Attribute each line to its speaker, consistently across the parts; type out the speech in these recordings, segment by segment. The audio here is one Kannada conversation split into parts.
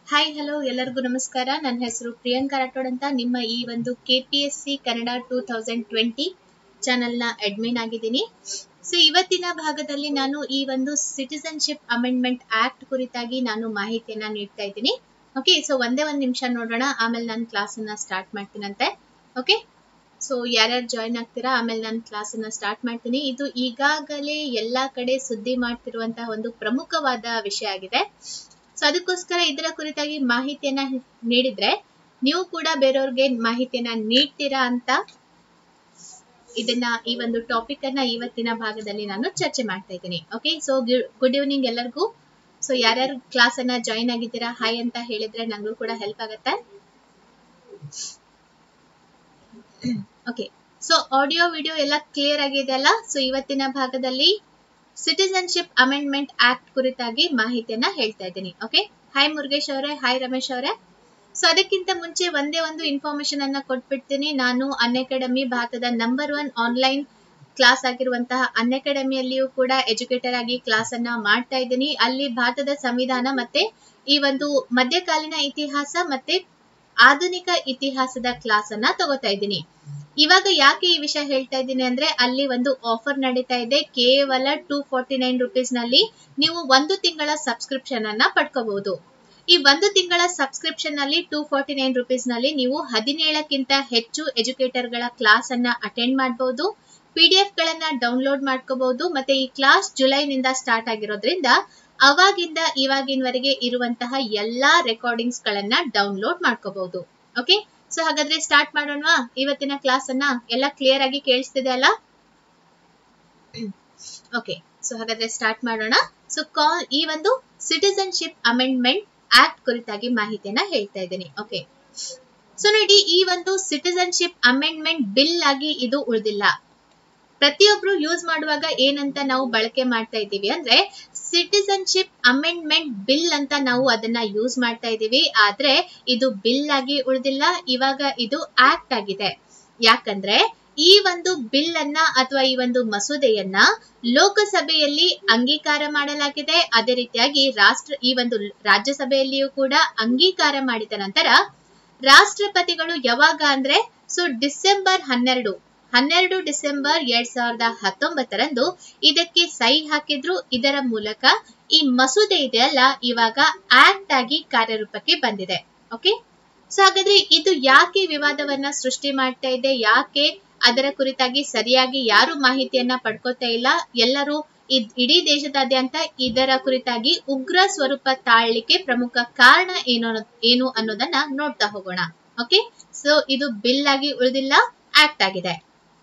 Speaker 1: ಹಾಯ್ ಹಲೋ ಎಲ್ಲರಿಗೂ ನಮಸ್ಕಾರ ನನ್ನ ಹೆಸರು ಪ್ರಿಯಾಂಕಾ ರಾಠೋಡ್ ಅಂತ ನಿಮ್ಮ ಈ ಒಂದು K P S C Kannada two thousand twenty ಚಾನಲ್ನ ಅಡ್ಮಿನ್ ಆಗಿದ್ದೀನಿ ಸೊ ಇವತ್ತಿನ ಭಾಗದಲ್ಲಿ ನಾನು ಈ ಒಂದು ಸಿಟಿಸನ್ಶಿಪ್ ಅಮೆಂಡ್ಮೆಂಟ್ ಆಕ್ಟ್ ಕುರಿತಾಗಿ ನಾನು ಮಾಹಿತಿಯನ್ನ ನೀಡ್ತಾ ಇದ್ದೀನಿ ಓಕೆ ಸೊ ಒಂದೇ ಒಂದು ನಿಮಿಷ ನೋಡೋಣ ಆಮೇಲೆ ನಾನು ಕ್ಲಾಸನ್ನ ಸ್ಟಾರ್ಟ್ ಮಾಡ್ತೀನಂತೆ ಓಕೆ ಸೊ ಯಾರ್ಯಾರು ಜಾಯ್ನ್ ಆಗ್ತೀರಾ ಆಮೇಲೆ ನಾನು ಕ್ಲಾಸನ್ನ ಸ್ಟಾರ್ಟ್ ಮಾಡ್ತೀನಿ ಇದು ಈಗಾಗಲೇ ಎಲ್ಲಾ ಕಡೆ ಸುದ್ದಿ ಮಾಡ್ತಿರುವಂತಹ ಒಂದು ಪ್ರಮುಖವಾದ ವಿಷಯ ಆಗಿದೆ ಸೊ ಅದಕ್ಕೋಸ್ಕರ ಇದರ ಕುರಿತಾಗಿ ಮಾಹಿತಿಯನ್ನ ನೀಡಿದ್ರೆ ನೀವು ಕೂಡ ಬೇರೆಯವ್ರಿಗೆ ಮಾಹಿತಿಯನ್ನ ನೀಡ್ತೀರಾ ಅಂತ ಇದನ್ನ ಈ ಒಂದು ಟಾಪಿಕ್ ಅನ್ನ ಇವತ್ತಿನ ಭಾಗದಲ್ಲಿ ನಾನು ಚರ್ಚೆ ಮಾಡ್ತಾ ಇದ್ದೀನಿ ಓಕೆ ಸೊ ಗುಡ್ ಈವ್ನಿಂಗ್ ಎಲ್ಲರಿಗೂ ಸೊ ಯಾರ್ಯಾರು ಕ್ಲಾಸ್ ಅನ್ನ ಜಾಯಿನ್ ಆಗಿದ್ದೀರಾ ಹಾಯ್ ಅಂತ ಹೇಳಿದ್ರೆ ನಂಗೂ ಕೂಡ ಹೆಲ್ಪ್ ಆಗತ್ತೆ ಓಕೆ ಸೊ ಆಡಿಯೋ ವಿಡಿಯೋ ಎಲ್ಲ ಕ್ಲಿಯರ್ ಆಗಿದೆ ಅಲ್ಲ ಸೊ ಇವತ್ತಿನ ಭಾಗದಲ್ಲಿ ಸಿಟಿಸನ್ಶಿಪ್ ಅಮೆಂಡ್ಮೆಂಟ್ ಆಕ್ಟ್ ಕುರಿತಾಗಿ ಮಾಹಿತಿಯನ್ನ ಹೇಳ್ತಾ ಇದ್ದೀನಿ ಓಕೆ ಹಾಯ್ ಮುರುಗೇಶ್ ಅವರೇ ಹಾಯ್ ರಮೇಶ್ ಅವರೇ ಸೊ ಅದಕ್ಕಿಂತ ಮುಂಚೆ ಒಂದೇ ಒಂದು ಇನ್ಫಾರ್ಮೇಶನ್ ಅನ್ನ ಕೊಟ್ಬಿಡ್ತೀನಿ ನಾನು ಅನ್ ಅಕಾಡೆಮಿ ಭಾರತದ ನಂಬರ್ ಒನ್ ಆನ್ಲೈನ್ ಕ್ಲಾಸ್ ಆಗಿರುವಂತಹ ಅನ್ ಅಕಾಡೆಮಿಯಲ್ಲಿಯೂ ಕೂಡ ಎಜುಕೇಟರ್ ಆಗಿ ಕ್ಲಾಸ್ ಅನ್ನ ಮಾಡ್ತಾ ಇದ್ದೀನಿ ಅಲ್ಲಿ ಭಾರತದ ಸಂವಿಧಾನ ಮತ್ತೆ ಈ ಒಂದು ಮಧ್ಯಕಾಲೀನ ಇತಿಹಾಸ ಮತ್ತೆ ಆಧುನಿಕ ಇತಿಹಾಸದ ಕ್ಲಾಸ್ ಅನ್ನ ತಗೋತಾ ಇದ್ದೀನಿ ಇವಾಗ ಯಾಕೆ ಈ ವಿಷಯ ಹೇಳ್ತಾ ಇದ್ದೀನಿ ಅಂದ್ರೆ ಅಲ್ಲಿ ಒಂದು ಆಫರ್ ನಡೀತಾ ಇದೆ ಕೇವಲ ಟೂ ಫಾರ್ಟಿ ನೈನ್ ರುಪೀಸ್ ನಲ್ಲಿ ನೀವು ಒಂದು ತಿಂಗಳ ಸಬ್ಸ್ಕ್ರಿಪ್ಷನ್ ಅನ್ನ ಪಡ್ಕೋಬಹುದು ಈ ಒಂದು ತಿಂಗಳ ಸಬ್ಸ್ಕ್ರಿಪ್ಷನ್ ನಲ್ಲಿ ಟೂ ಫಾರ್ಟಿ ನೈನ್ ರುಪೀಸ್ ನಲ್ಲಿ ನೀವು ಹದಿನೇಳಕ್ಕಿಂತ ಹೆಚ್ಚು ಎಜುಕೇಟರ್ ಗಳ ಕ್ಲಾಸ್ ಅನ್ನ ಅಟೆಂಡ್ ಮಾಡಬಹುದು ಪಿಡಿಎಫ್ ಗಳನ್ನ ಡೌನ್ಲೋಡ್ ಮಾಡ್ಕೋಬಹುದು ಮತ್ತೆ ಈ ಕ್ಲಾಸ್ ಜುಲೈನಿಂದ ಸ್ಟಾರ್ಟ್ ಆಗಿರೋದ್ರಿಂದ ಅವಾಗಿಂದ ಇವಾಗಿನವರೆಗೆ ಇರುವಂತಹ ಎಲ್ಲಾ ರೆಕಾರ್ಡಿಂಗ್ಸ್ ಗಳನ್ನ ಡೌನ್ಲೋಡ್ ಮಾಡ್ಕೋಬಹುದು ಓಕೆ ಸೊ ಹಾಗಾದ್ರೆ ಸ್ಟಾರ್ಟ್ ಮಾಡೋಣವಾ ಇವತ್ತಿನ ಕ್ಲಾಸ್ ಅನ್ನ ಎಲ್ಲ ಕ್ಲಿಯರ್ ಆಗಿ ಕೇಳಿಸ್ತಿದೆ ಅಲ್ಲ ಓಕೆ ಸೊ ಹಾಗಾದ್ರೆ ಸ್ಟಾರ್ಟ್ ಮಾಡೋಣ ಸೊ ಕಾಲ್ ಈ ಒಂದು ಸಿಟಿಸನ್ಶಿಪ್ ಅಮೆಂಡ್ಮೆಂಟ್ ಆಕ್ಟ್ ಕುರಿತಾಗಿ ಮಾಹಿತಿಯನ್ನ ಹೇಳ್ತಾ ಇದ್ದೀನಿ ಓಕೆ ಸೊ ನೋಡಿ ಈ ಒಂದು ಸಿಟಿಸನ್ಶಿಪ್ ಅಮೆಂಡ್ಮೆಂಟ್ ಬಿಲ್ ಆಗಿ ಇದು ಉಳಿದಿಲ್ಲ ಪ್ರತಿಯೊಬ್ರು ಯೂಸ್ ಮಾಡುವಾಗ ಏನಂತ ನಾವು ಬಳಕೆ ಮಾಡ್ತಾ ಇದ್ದೀವಿ ಅಂದ್ರೆ ಸಿಟಿಸನ್ಶಿಪ್ ಅಮೆಂಡ್ಮೆಂಟ್ ಬಿಲ್ ಅಂತ ನಾವು ಅದನ್ನ ಯೂಸ್ ಮಾಡ್ತಾ ಇದ್ದೀವಿ ಆದ್ರೆ ಇದು ಬಿಲ್ ಆಗಿ ಉಳಿದಿಲ್ಲ ಇವಾಗ ಇದು ಆಕ್ಟ್ ಆಗಿದೆ ಯಾಕಂದ್ರೆ ಈ ಒಂದು ಬಿಲ್ ಅನ್ನ ಅಥವಾ ಈ ಒಂದು ಮಸೂದೆಯನ್ನ ಲೋಕಸಭೆಯಲ್ಲಿ ಅಂಗೀಕಾರ ಮಾಡಲಾಗಿದೆ ಅದೇ ರೀತಿಯಾಗಿ ರಾಷ್ಟ್ರ ಈ ಒಂದು ರಾಜ್ಯಸಭೆಯಲ್ಲಿಯೂ ಕೂಡ ಅಂಗೀಕಾರ ಮಾಡಿದ ನಂತರ ರಾಷ್ಟ್ರಪತಿಗಳು ಯಾವಾಗ ಅಂದ್ರೆ ಸೊ ಡಿಸೆಂಬರ್ ಹನ್ನೆರಡು ಹನ್ನೆರಡು ಡಿಸೆಂಬರ್ ಎರಡ್ ಸಾವಿರದ ಹತ್ತೊಂಬತ್ತರಂದು ಇದಕ್ಕೆ ಸಹಿ ಹಾಕಿದ್ರು ಇದರ ಮೂಲಕ ಈ ಮಸೂದೆ ಇದೆಯಲ್ಲ ಇವಾಗ ಆಕ್ಟ್ ಆಗಿ ಕಾರ್ಯರೂಪಕ್ಕೆ ಬಂದಿದೆ ಓಕೆ ಸೊ ಹಾಗಾದ್ರೆ ಇದು ಯಾಕೆ ವಿವಾದವನ್ನ ಸೃಷ್ಟಿ ಮಾಡ್ತಾ ಇದೆ ಯಾಕೆ ಅದರ ಕುರಿತಾಗಿ ಸರಿಯಾಗಿ ಯಾರು ಮಾಹಿತಿಯನ್ನ ಪಡ್ಕೋತಾ ಇಲ್ಲ ಎಲ್ಲರೂ ಇಡೀ ದೇಶದಾದ್ಯಂತ ಇದರ ಕುರಿತಾಗಿ ಉಗ್ರ ಸ್ವರೂಪ ತಾಳ್ಲಿಕ್ಕೆ ಪ್ರಮುಖ ಕಾರಣ ಏನು ಏನು ಅನ್ನೋದನ್ನ ನೋಡ್ತಾ ಹೋಗೋಣ ಓಕೆ ಸೊ ಇದು ಬಿಲ್ ಆಗಿ ಉಳಿದಿಲ್ಲ ಆಕ್ಟ್ ಆಗಿದೆ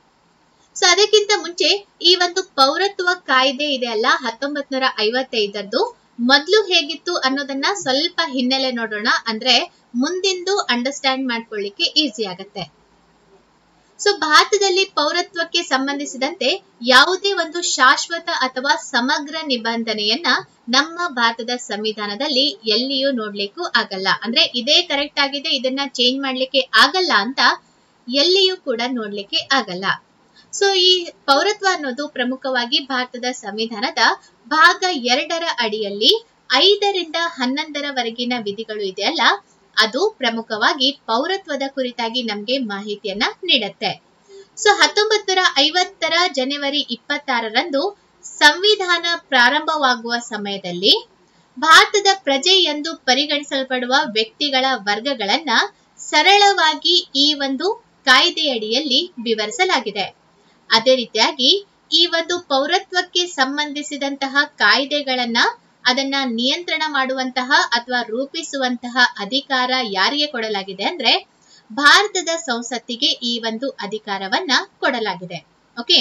Speaker 1: ಸೊ ಅದಕ್ಕಿಂತ ಮುಂಚೆ ಈ ಒಂದು ಪೌರತ್ವ ಕಾಯ್ದೆ ಇದೆ ಅಲ್ಲ ಹತ್ತೊಂಬತ್ ನೂರ ಐವತ್ತೈದರದ್ದು ಮೊದ್ಲು ಹೇಗಿತ್ತು ಅನ್ನೋದನ್ನ ಸ್ವಲ್ಪ ಹಿನ್ನೆಲೆ ನೋಡೋಣ ಅಂದ್ರೆ ಮುಂದಿಂದು ಅಂಡರ್ಸ್ಟ್ಯಾಂಡ್ ಮಾಡ್ಕೊಳ್ಳಿಕ್ಕೆ ಈಸಿ ಆಗತ್ತೆ ಸೊ ಭಾರತದಲ್ಲಿ ಪೌರತ್ವಕ್ಕೆ ಸಂಬಂಧಿಸಿದಂತೆ ಯಾವುದೇ ಒಂದು ಶಾಶ್ವತ ಅಥವಾ ಸಮಗ್ರ ನಿಬಂಧನೆಯನ್ನ ನಮ್ಮ ಭಾರತದ ಸಂವಿಧಾನದಲ್ಲಿ ಎಲ್ಲಿಯೂ ನೋಡ್ಲಿಕ್ಕೂ ಆಗಲ್ಲ ಅಂದ್ರೆ ಇದೇ ಕರೆಕ್ಟ್ ಆಗಿದೆ ಇದನ್ನ ಚೇಂಜ್ ಮಾಡ್ಲಿಕ್ಕೆ ಆಗಲ್ಲ ಅಂತ ಎಲ್ಲಿಯೂ ಕೂಡ ನೋಡ್ಲಿಕ್ಕೆ ಆಗಲ್ಲ ಸೊ ಈ ಪೌರತ್ವ ಅನ್ನೋದು ಪ್ರಮುಖವಾಗಿ ಭಾರತದ ಸಂವಿಧಾನದ ಭಾಗ ಎರಡರ ಅಡಿಯಲ್ಲಿ ಐದರಿಂದ ಹನ್ನೊಂದರವರೆಗಿನ ವಿಧಿಗಳು ಇದೆಯಲ್ಲ ಅದು ಪ್ರಮುಖವಾಗಿ ಪೌರತ್ವದ ಕುರಿತಾಗಿ ನಮ್ಗೆ ಮಾಹಿತಿಯನ್ನ ನೀಡುತ್ತೆ ಸೊ ಹತ್ತೊಂಬತ್ ನೂರ ಐವತ್ತರ ಜನವರಿ ಇಪ್ಪತ್ತಾರರಂದು ಸಂವಿಧಾನ ಪ್ರಾರಂಭವಾಗುವ ಸಮಯದಲ್ಲಿ ಭಾರತದ ಪ್ರಜೆ ಎಂದು ಪರಿಗಣಿಸಲ್ಪಡುವ ವ್ಯಕ್ತಿಗಳ ವರ್ಗಗಳನ್ನ ಸರಳವಾಗಿ ಈ ಒಂದು ಕಾಯ್ದೆಯಡಿಯಲ್ಲಿ ವಿವರಿಸಲಾಗಿದೆ ಅದೇ ರೀತಿಯಾಗಿ ಈ ಒಂದು ಪೌರತ್ವಕ್ಕೆ ಸಂಬಂಧಿಸಿದಂತಹ ಕಾಯ್ದೆಗಳನ್ನ ಅದನ್ನ ನಿಯಂತ್ರಣ ಮಾಡುವಂತಹ ಅಥವಾ ರೂಪಿಸುವಂತಹ ಅಧಿಕಾರ ಯಾರಿಗೆ ಕೊಡಲಾಗಿದೆ ಅಂದ್ರೆ ಭಾರತದ ಸಂಸತ್ತಿಗೆ ಈ ಒಂದು ಅಧಿಕಾರವನ್ನ ಕೊಡಲಾಗಿದೆ ಓಕೆ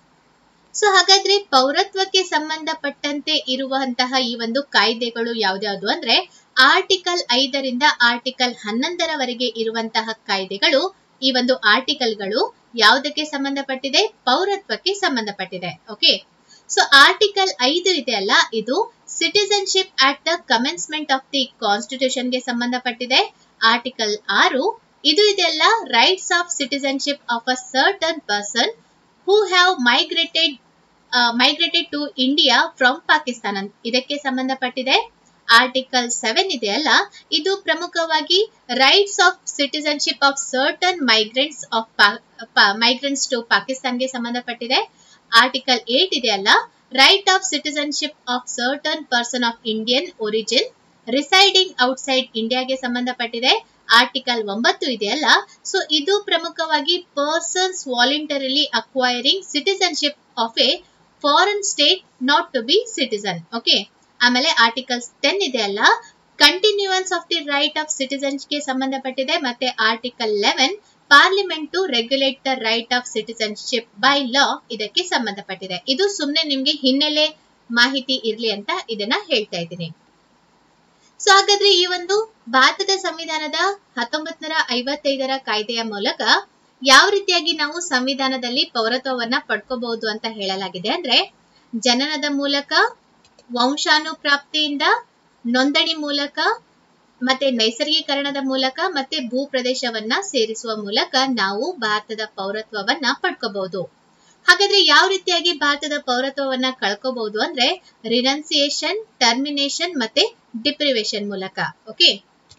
Speaker 1: ಸೊ ಹಾಗಾದ್ರೆ ಪೌರತ್ವಕ್ಕೆ ಸಂಬಂಧಪಟ್ಟಂತೆ ಇರುವಂತಹ ಈ ಒಂದು ಕಾಯ್ದೆಗಳು ಯಾವ್ದ್ಯಾವ್ದು ಅಂದ್ರೆ ಆರ್ಟಿಕಲ್ ಐದರಿಂದ ಆರ್ಟಿಕಲ್ ಹನ್ನೊಂದರವರೆಗೆ ಇರುವಂತಹ ಕಾಯ್ದೆಗಳು ಈ ಒಂದು ಆರ್ಟಿಕಲ್ಗಳು ಯಾವುದಕ್ಕೆ ಸಂಬಂಧಪಟ್ಟಿದೆ ಪೌರತ್ವಕ್ಕೆ ಸಂಬಂಧಪಟ್ಟಿದೆ ಓಕೆ ಸೊ ಆರ್ಟಿಕಲ್ ಐದು ಇದೆ ಅಲ್ಲ ಇದು citizenship at the commencement of the constitution ಗೆ ಸಂಬಂಧಪಟ್ಟಿದೆ ಆರ್ಟಿಕಲ್ ಆರು ಇದು ಇದೆಲ್ಲ rights of citizenship of a certain person who have migrated migrated to India from Pakistan ಇದಕ್ಕೆ ಸಂಬಂಧಪಟ್ಟಿದೆ ಆರ್ಟಿಕಲ್ ಸೆವೆನ್ ಇದೆಯಲ್ಲ ಇದು ಪ್ರಮುಖವಾಗಿ rights of citizenship of certain migrants of migrants to ಪಾಕಿಸ್ತಾನ್ಗೆ ಸಂಬಂಧಪಟ್ಟಿದೆ ಆರ್ಟಿಕಲ್ ಏಟ್ ಇದೆಯಲ್ಲ right of citizenship of certain person of Indian origin residing outside ಇಂಡಿಯಾಗೆ ಸಂಬಂಧಪಟ್ಟಿದೆ ಆರ್ಟಿಕಲ್ ಒಂಬತ್ತು ಇದೆಯಲ್ಲ ಸೊ ಇದು ಪ್ರಮುಖವಾಗಿ persons voluntarily acquiring citizenship of a foreign state not to be citizen okay ಆಮೇಲೆ ಆರ್ಟಿಕಲ್ ಟೆನ್ ಇದೆಯಲ್ಲ continuance of the right of ಸಿಟಿಸನ್ಸ್ಗೆ ಸಂಬಂಧಪಟ್ಟಿದೆ ಮತ್ತೆ article eleven parliament to regulate the right of citizenship by law ಇದಕ್ಕೆ ಸಂಬಂಧಪಟ್ಟಿದೆ ಇದು ಸುಮ್ಮನೆ ನಿಮ್ಗೆ ಹಿನ್ನೆಲೆ ಮಾಹಿತಿ ಇರ್ಲಿ ಅಂತ ಇದನ್ನ ಹೇಳ್ತಾ ಇದ್ದೀನಿ ಸೊ ಹಾಗಾದ್ರೆ ಈ ಒಂದು ಭಾರತದ ಸಂವಿಧಾನದ ಹತ್ತೊಂಬತ್ ನೂರ ಐವತ್ತೈದರ ಕಾಯ್ದೆಯ ಮೂಲಕ ಯಾವ ರೀತಿಯಾಗಿ ನಾವು ಸಂವಿಧಾನದಲ್ಲಿ ಪೌರತ್ವವನ್ನ ಪಡ್ಕೋಬಹುದು ಅಂತ ಹೇಳಲಾಗಿದೆ ಅಂದ್ರೆ ಜನನದ ಮೂಲಕ ವಂಶಾನುಪ್ರಾಪ್ತಿಯಿಂದ ನೋಂದಣಿ ಮೂಲಕ ಮತ್ತೆ ನೈಸರ್ಗೀಕರಣದ ಮೂಲಕ ಮತ್ತೆ ಭೂ ಪ್ರದೇಶವನ್ನ ಸೇರಿಸುವ ಮೂಲಕ ನಾವು ಭಾರತದ ಪೌರತ್ವವನ್ನ ಪಡ್ಕೋಬಹುದು ಹಾಗಾದ್ರೆ ಯಾವ ರೀತಿಯಾಗಿ ಭಾರತದ ಪೌರತ್ವವನ್ನ ಕಳ್ಕೋಬಹುದು ಅಂದ್ರೆ ರಿನನ್ಸಿಯೇಷನ್ ಟರ್ಮಿನೇಷನ್ ಮತ್ತೆ ಡಿಪ್ರಿವೇಶನ್ ಮೂಲಕ ಓಕೆ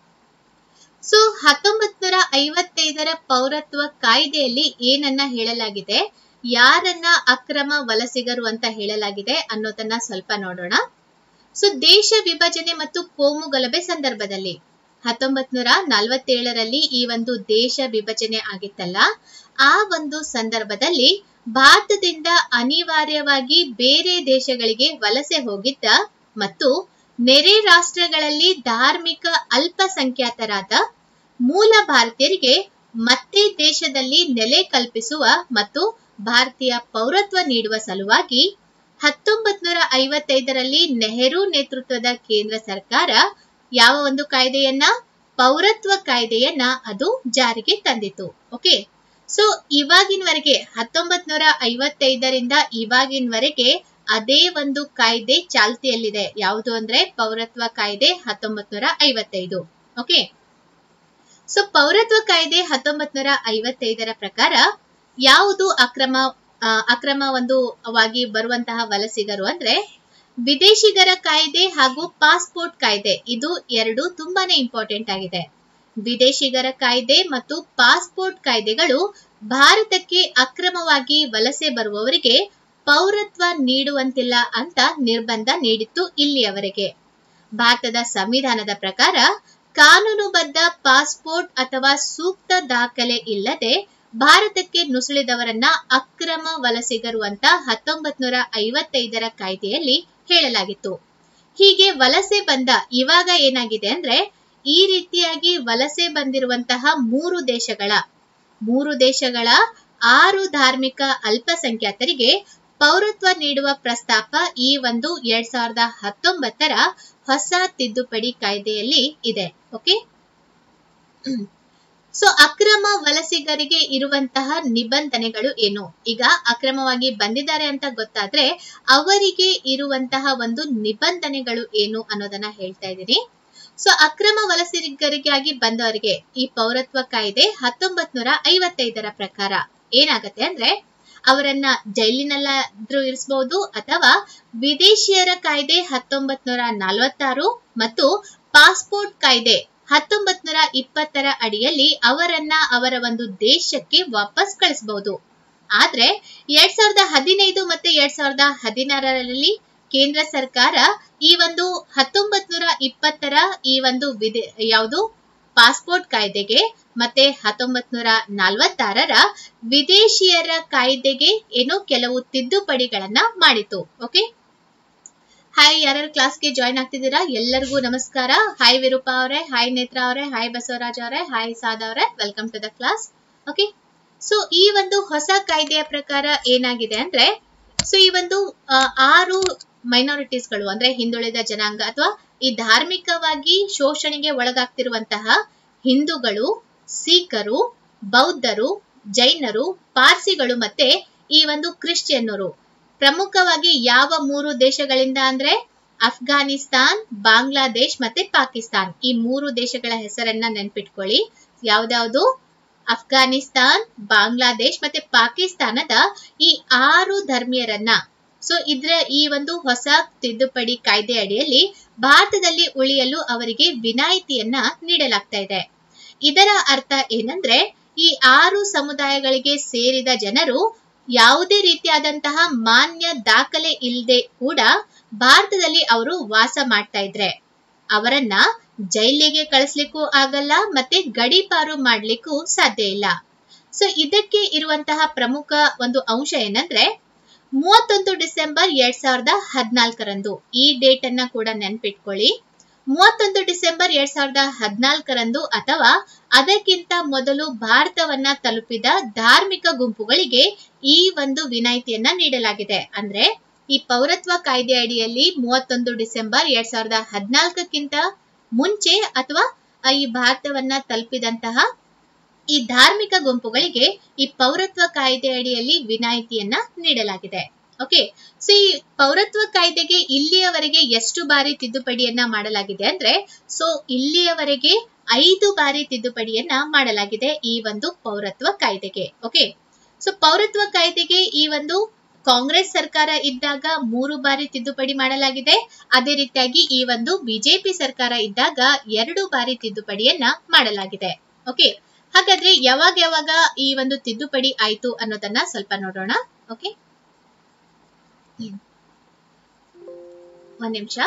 Speaker 1: ಸೊ ಹತ್ತೊಂಬತ್ ನೂರ ಐವತ್ತೈದರ ಪೌರತ್ವ ಕಾಯ್ದೆಯಲ್ಲಿ ಏನನ್ನ ಹೇಳಲಾಗಿದೆ ಯಾರನ್ನ ಅಕ್ರಮ ವಲಸಿಗರು ಅಂತ ಹೇಳಲಾಗಿದೆ ಅನ್ನೋದನ್ನ ಸ್ವಲ್ಪ ನೋಡೋಣ ಸೊ ದೇಶ ವಿಭಜನೆ ಮತ್ತು ಕೋಮು ಗಲಭೆ ಸಂದರ್ಭದಲ್ಲಿ ಹತ್ತೊಂಬತ್ ನೂರ ನಲವತ್ತೇಳರಲ್ಲಿ ಈ ಒಂದು ದೇಶ ವಿಭಜನೆ ಆಗಿತ್ತಲ್ಲ ಆ ಒಂದು ಸಂದರ್ಭದಲ್ಲಿ ಭಾರತದಿಂದ ಅನಿವಾರ್ಯವಾಗಿ ಬೇರೆ ದೇಶಗಳಿಗೆ ವಲಸೆ ಹೋಗಿದ್ದ ಮತ್ತು ನೆರೆ ರಾಷ್ಟ್ರಗಳಲ್ಲಿ ಧಾರ್ಮಿಕ ಅಲ್ಪಸಂಖ್ಯಾತರಾದ ಮೂಲ ಭಾರತೀಯರಿಗೆ ಮತ್ತೆ ದೇಶದಲ್ಲಿ ನೆಲೆ ಕಲ್ಪಿಸುವ ಮತ್ತು ಭಾರತೀಯ ಪೌರತ್ವ ನೀಡುವ ಸಲುವಾಗಿ ಹತ್ತೊಂಬತ್ ನೂರ ಐವತ್ತೈದರಲ್ಲಿ ನೆಹರು ನೇತೃತ್ವದ ಕೇಂದ್ರ ಸರ್ಕಾರ ಯಾವ ಒಂದು ಕಾಯ್ದೆಯನ್ನ ಪೌರತ್ವ ಕಾಯ್ದೆಯನ್ನ ಅದು ಜಾರಿಗೆ ತಂದಿತು ಓಕೆ ಸೊ ಇವಾಗಿನವರೆಗೆ ಹತ್ತೊಂಬತ್ ನೂರ ಐವತ್ತೈದರಿಂದ ಇವಾಗಿನವರೆಗೆ ಅದೇ ಒಂದು ಕಾಯ್ದೆ ಚಾಲ್ತಿಯಲ್ಲಿದೆ ಯಾವುದು ಅಂದ್ರೆ ಪೌರತ್ವ ಕಾಯ್ದೆ ಹತ್ತೊಂಬತ್ ನೂರ ಐವತ್ತೈದು ಓಕೆ ಸೊ ಪೌರತ್ವ ಕಾಯ್ದೆ ಹತ್ತೊಂಬತ್ ನೂರ ಐವತ್ತೈದರ ಪ್ರಕಾರ ಯಾವುದು ಅಕ್ರಮ ಅಕ್ರಮ ಒಂದು ವಾಗಿ ಬರುವಂತಹ ವಲಸಿಗರು ಅಂದ್ರೆ ವಿದೇಶಿಗರ ಕಾಯ್ದೆ ಹಾಗೂ ಪಾಸ್ಪೋರ್ಟ್ ಕಾಯ್ದೆ ಇದು ಎರಡು ತುಂಬಾನೇ ಇಂಪಾರ್ಟೆಂಟ್ ಆಗಿದೆ ವಿದೇಶಿಗರ ಕಾಯ್ದೆ ಮತ್ತು ಪಾಸ್ಪೋರ್ಟ್ ಕಾಯ್ದೆಗಳು ಭಾರತಕ್ಕೆ ಅಕ್ರಮವಾಗಿ ವಲಸೆ ಬರುವವರಿಗೆ ಪೌರತ್ವ ನೀಡುವಂತಿಲ್ಲ ಅಂತ ನಿರ್ಬಂಧ ನೀಡಿತ್ತು ಇಲ್ಲಿಯವರೆಗೆ ಭಾರತದ ಸಂವಿಧಾನದ ಪ್ರಕಾರ ಕಾನೂನುಬದ್ಧ ಪಾಸ್ಪೋರ್ಟ್ ಅಥವಾ ಸೂಕ್ತ ದಾಖಲೆ ಇಲ್ಲದೆ ಭಾರತಕ್ಕೆ ನುಸುಳಿದವರನ್ನ ಅಕ್ರಮ ವಲಸಿಗರು ಅಂತ ಹತ್ತೊಂಬತ್ ನೂರ ಐವತ್ತೈದರ ಕಾಯ್ದೆಯಲ್ಲಿ ಹೇಳಲಾಗಿತ್ತು ಹೀಗೆ ವಲಸೆ ಬಂದ ಇವಾಗ ಏನಾಗಿದೆ ಅಂದ್ರೆ ಈ ರೀತಿಯಾಗಿ ವಲಸೆ ಬಂದಿರುವಂತಹ ಮೂರು ದೇಶಗಳ ಮೂರು ದೇಶಗಳ ಆರು ಧಾರ್ಮಿಕ ಅಲ್ಪಸಂಖ್ಯಾತರಿಗೆ ಪೌರತ್ವ ನೀಡುವ ಪ್ರಸ್ತಾಪ ಈ ಒಂದು ಎರಡ್ ಸಾವಿರದ ಹತ್ತೊಂಬತ್ತರ ಹೊಸ ತಿದ್ದುಪಡಿ ಕಾಯ್ದೆಯಲ್ಲಿ ಇದೆ ಓಕೆ ಸೊ ಅಕ್ರಮ ವಲಸಿಗರಿಗೆ ಇರುವಂತಹ ನಿಬಂಧನೆಗಳು ಏನು ಈಗ ಅಕ್ರಮವಾಗಿ ಬಂದಿದ್ದಾರೆ ಅಂತ ಗೊತ್ತಾದ್ರೆ ಅವರಿಗೆ ಇರುವಂತಹ ಒಂದು ನಿಬಂಧನೆಗಳು ಏನು ಅನ್ನೋದನ್ನ ಹೇಳ್ತಾ ಇದ್ದೀನಿ ಸೊ ಅಕ್ರಮ ವಲಸಿಗರಿಗಾಗಿ ಬಂದವರಿಗೆ ಈ ಪೌರತ್ವ ಕಾಯ್ದೆ ಹತ್ತೊಂಬತ್ ನೂರ ಐವತ್ತೈದರ ಪ್ರಕಾರ ಏನಾಗತ್ತೆ ಅಂದ್ರೆ ಅವರನ್ನ ಜೈಲಿನಲ್ಲಾದ್ರೂ ಇರಿಸಬಹುದು ಅಥವಾ ವಿದೇಶಿಯರ ಕಾಯ್ದೆ ಹತ್ತೊಂಬತ್ ನೂರ ನಲವತ್ತಾರು ಮತ್ತು ಪಾಸ್ಪೋರ್ಟ್ ಕಾಯ್ದೆ ಹತ್ತೊಂಬತ್ ನೂರ ಇಪ್ಪತ್ತರ ಅಡಿಯಲ್ಲಿ ಅವರನ್ನ ಅವರ ಒಂದು ದೇಶಕ್ಕೆ ವಾಪಸ್ ಕಳಿಸಬಹುದು ಆದ್ರೆ ಎರಡ್ ಸಾವಿರದ ಹದಿನೈದು ಮತ್ತೆ ಎರಡ್ ಸಾವಿರದ ಹದಿನಾರರಲ್ಲಿ ಕೇಂದ್ರ ಸರ್ಕಾರ ಈ ಒಂದು ಹತ್ತೊಂಬತ್ ನೂರ ಇಪ್ಪತ್ತರ ಈ ಒಂದು ವಿಧಿ ಯಾವುದು ಪಾಸ್ಪೋರ್ಟ್ ಕಾಯ್ದೆಗೆ ಮತ್ತೆ ಹತ್ತೊಂಬತ್ ನೂರ ನಲವತ್ತಾರರ ವಿದೇಶಿಯರ ಕಾಯ್ದೆಗೆ ಏನೋ ಕೆಲವು ತಿದ್ದುಪಡಿಗಳನ್ನ ಮಾಡಿತು ಓಕೆ ಹಾಯ್ ಯಾರ್ಯಾರು ಕ್ಲಾಸ್ಗೆ ಜಾಯ್ನ್ ಆಗ್ತಿದ್ದೀರಾ ಎಲ್ಲರಿಗೂ ನಮಸ್ಕಾರ ಹಾಯ್ ವಿರೂಪ ಅವರೇ ಹಾಯ್ ನೇತ್ರ ಅವರೇ ಹಾಯ್ ಬಸವರಾಜ್ ಅವರೇ ಹಾಯ್ ಸಾದ್ ಅವರೇ welcome to the class okay so ಈ ಒಂದು ಹೊಸ ಕಾಯ್ದೆಯ ಪ್ರಕಾರ ಏನಾಗಿದೆ ಅಂದ್ರೆ ಸೊ ಈ ಒಂದು ಆರು ಮೈನಾರಿಟೀಸ್ಗಳು ಅಂದ್ರೆ ಹಿಂದುಳಿದ ಜನಾಂಗ ಅಥವಾ ಈ ಧಾರ್ಮಿಕವಾಗಿ ಶೋಷಣೆಗೆ ಒಳಗಾಗ್ತಿರುವಂತಹ ಹಿಂದೂಗಳು ಸಿಖ್ರು ಬೌದ್ಧರು ಜೈನರು ಪಾರ್ಸಿಗಳು ಮತ್ತೆ ಈ ಒಂದು ಕ್ರಿಶ್ಚಿಯನ್ನರು ಪ್ರಮುಖವಾಗಿ ಯಾವ ಮೂರು ದೇಶಗಳಿಂದ ಅಂದ್ರೆ ಅಫ್ಘಾನಿಸ್ತಾನ್ ಬಾಂಗ್ಲಾದೇಶ್ ಮತ್ತೆ ಪಾಕಿಸ್ತಾನ್ ಈ ಮೂರು ದೇಶಗಳ ಹೆಸರನ್ನ ನೆನ್ಪಿಟ್ಕೊಳ್ಳಿ ಯಾವ್ದಾವ್ದು ಅಫ್ಘಾನಿಸ್ತಾನ್ ಬಾಂಗ್ಲಾದೇಶ್ ಮತ್ತೆ ಪಾಕಿಸ್ತಾನದ ಈ ಆರು ಧರ್ಮೀಯರನ್ನ ಸೊ ಇದ್ರ ಈ ಒಂದು ಹೊಸ ತಿದ್ದುಪಡಿ ಕಾಯ್ದೆ ಅಡಿಯಲ್ಲಿ ಭಾರತದಲ್ಲಿ ಉಳಿಯಲು ಅವರಿಗೆ ವಿನಾಯಿತಿಯನ್ನ ನೀಡಲಾಗ್ತಾ ಇದೆ ಇದರ ಅರ್ಥ ಏನಂದ್ರೆ ಈ ಆರು ಸಮುದಾಯಗಳಿಗೆ ಸೇರಿದ ಜನರು ಯಾವುದೇ ರೀತಿಯಾದಂತಹ ಮಾನ್ಯ ದಾಖಲೆ ಇಲ್ಲದೆ ಕೂಡ ಭಾರತದಲ್ಲಿ ಅವರು ವಾಸ ಮಾಡ್ತಾ ಇದ್ರೆ ಅವರನ್ನ ಜೈಲಿಗೆ ಕಳಿಸ್ಲಿಕ್ಕೂ ಆಗಲ್ಲ ಮತ್ತೆ ಗಡೀಪಾರು ಮಾಡ್ಲಿಕ್ಕೂ ಸಾಧ್ಯ ಇಲ್ಲ ಸೊ ಇದಕ್ಕೆ ಇರುವಂತಹ ಪ್ರಮುಖ ಒಂದು ಅಂಶ ಏನಂದ್ರೆ ಮೂವತ್ತೊಂದು ಡಿಸೆಂಬರ್ ಎರಡ್ ಸಾವಿರದ ಹದಿನಾಲ್ಕರಂದು ಈ ಡೇಟ್ ಅನ್ನ ಕೂಡ ನೆನ್ಪಿಟ್ಕೊಳ್ಳಿ ಮೂವತ್ತೊಂದು ಡಿಸೆಂಬರ್ ಎರಡ್ ಸಾವಿರದ ಹದಿನಾಲ್ಕರಂದು ಅಥವಾ ಅದಕ್ಕಿಂತ ಮೊದಲು ಭಾರತವನ್ನ ತಲುಪಿದ ಧಾರ್ಮಿಕ ಗುಂಪುಗಳಿಗೆ ಈ ಒಂದು ವಿನಾಯಿತಿಯನ್ನ ನೀಡಲಾಗಿದೆ ಅಂದ್ರೆ ಈ ಪೌರತ್ವ ಕಾಯ್ದೆ ಅಡಿಯಲ್ಲಿ ಮೂವತ್ತೊಂದು ಡಿಸೆಂಬರ್ ಎರಡ್ ಸಾವಿರದ ಹದಿನಾಲ್ಕಕ್ಕಿಂತ ಮುಂಚೆ ಅಥವಾ ಈ ಭಾರತವನ್ನ ತಲುಪಿದಂತಹ ಈ ಧಾರ್ಮಿಕ ಗುಂಪುಗಳಿಗೆ ಈ ಪೌರತ್ವ ಕಾಯ್ದೆ ಅಡಿಯಲ್ಲಿ ವಿನಾಯಿತಿಯನ್ನ ನೀಡಲಾಗಿದೆ ಓಕೆ ಸೊ ಈ ಪೌರತ್ವ ಕಾಯ್ದೆಗೆ ಇಲ್ಲಿಯವರೆಗೆ ಎಷ್ಟು ಬಾರಿ ತಿದ್ದುಪಡಿಯನ್ನ ಮಾಡಲಾಗಿದೆ ಅಂದ್ರೆ ಸೊ ಇಲ್ಲಿಯವರೆಗೆ ಐದು ಬಾರಿ ತಿದ್ದುಪಡಿಯನ್ನ ಮಾಡಲಾಗಿದೆ ಈ ಒಂದು ಪೌರತ್ವ ಕಾಯ್ದೆಗೆ ಓಕೆ ಸೊ ಪೌರತ್ವ ಕಾಯ್ದೆಗೆ ಈ ಒಂದು ಕಾಂಗ್ರೆಸ್ ಸರ್ಕಾರ ಇದ್ದಾಗ ಮೂರು ಬಾರಿ ತಿದ್ದುಪಡಿ ಮಾಡಲಾಗಿದೆ ಅದೇ ರೀತಿಯಾಗಿ ಈ ಒಂದು ಬಿಜೆಪಿ ಸರ್ಕಾರ ಇದ್ದಾಗ ಎರಡು ಬಾರಿ ತಿದ್ದುಪಡಿಯನ್ನ ಮಾಡಲಾಗಿದೆ ಓಕೆ ಹಾಗಾದ್ರೆ ಯಾವಾಗ ಯಾವಾಗ ಈ ಒಂದು ತಿದ್ದುಪಡಿ ಆಯ್ತು ಅನ್ನೋದನ್ನ ಸ್ವಲ್ಪ ನೋಡೋಣ ಓಕೆ ಒಂದ್ ನಿಮಿಷ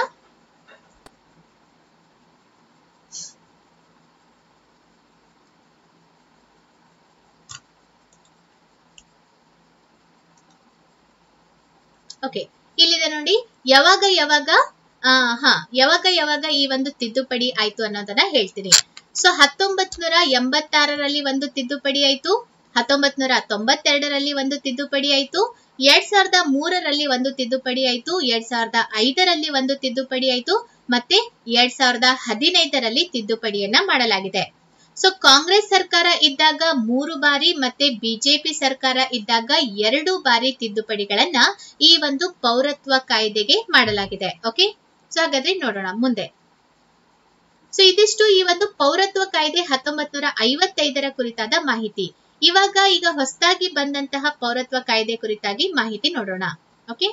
Speaker 1: ಓಕೆ ಇಲ್ಲಿದೆ ನೋಡಿ ಯಾವಾಗ ಯಾವಾಗ ಆ ಹಾ ಯಾವಾಗ ಯಾವಾಗ ಈ ಒಂದು ತಿದ್ದುಪಡಿ ಆಯ್ತು ಅನ್ನೋದನ್ನ ಹೇಳ್ತೀನಿ ಸೊ ಹತ್ತೊಂಬತ್ ನೂರ ಎಂಬತ್ತಾರರಲ್ಲಿ ಒಂದು ತಿದ್ದುಪಡಿ ಆಯ್ತು ಹತ್ತೊಂಬತ್ ನೂರ ತೊಂಬತ್ತೆರಡರಲ್ಲಿ ಒಂದು ತಿದ್ದುಪಡಿ ಆಯ್ತು ಎರಡ್ ಸಾವಿರದ ಮೂರರಲ್ಲಿ ಒಂದು ತಿದ್ದುಪಡಿ ಆಯ್ತು ಎರಡ್ ಸಾವಿರದ ಐದರಲ್ಲಿ ಒಂದು ತಿದ್ದುಪಡಿ ಆಯ್ತು ಮತ್ತೆ ಎರಡ್ ಸಾವಿರದ ಹದಿನೈದರಲ್ಲಿ ತಿದ್ದುಪಡಿಯನ್ನ ಮಾಡಲಾಗಿದೆ ಸೊ ಕಾಂಗ್ರೆಸ್ ಸರ್ಕಾರ ಇದ್ದಾಗ ಮೂರು ಬಾರಿ ಮತ್ತೆ ಬಿಜೆಪಿ ಸರ್ಕಾರ ಇದ್ದಾಗ ಎರಡು ಬಾರಿ ತಿದ್ದುಪಡಿಗಳನ್ನ ಈ ಒಂದು ಪೌರತ್ವ ಕಾಯ್ದೆಗೆ ಮಾಡಲಾಗಿದೆ ಓಕೆ ಸೊ ಹಾಗಾದ್ರೆ ನೋಡೋಣ ಮುಂದೆ ಸೊ ಇದಿಷ್ಟು ಈ ಒಂದು ಪೌರತ್ವ ಕಾಯ್ದೆ ಹತ್ತೊಂಬತ್ ನೂರ ಐವತ್ತೈದರ ಕುರಿತಾದ ಮಾಹಿತಿ ಇವಾಗ ಈಗ ಹೊಸದಾಗಿ ಬಂದಂತಹ ಪೌರತ್ವ ಕಾಯ್ದೆ ಕುರಿತಾಗಿ ಮಾಹಿತಿ ನೋಡೋಣ ಓಕೆ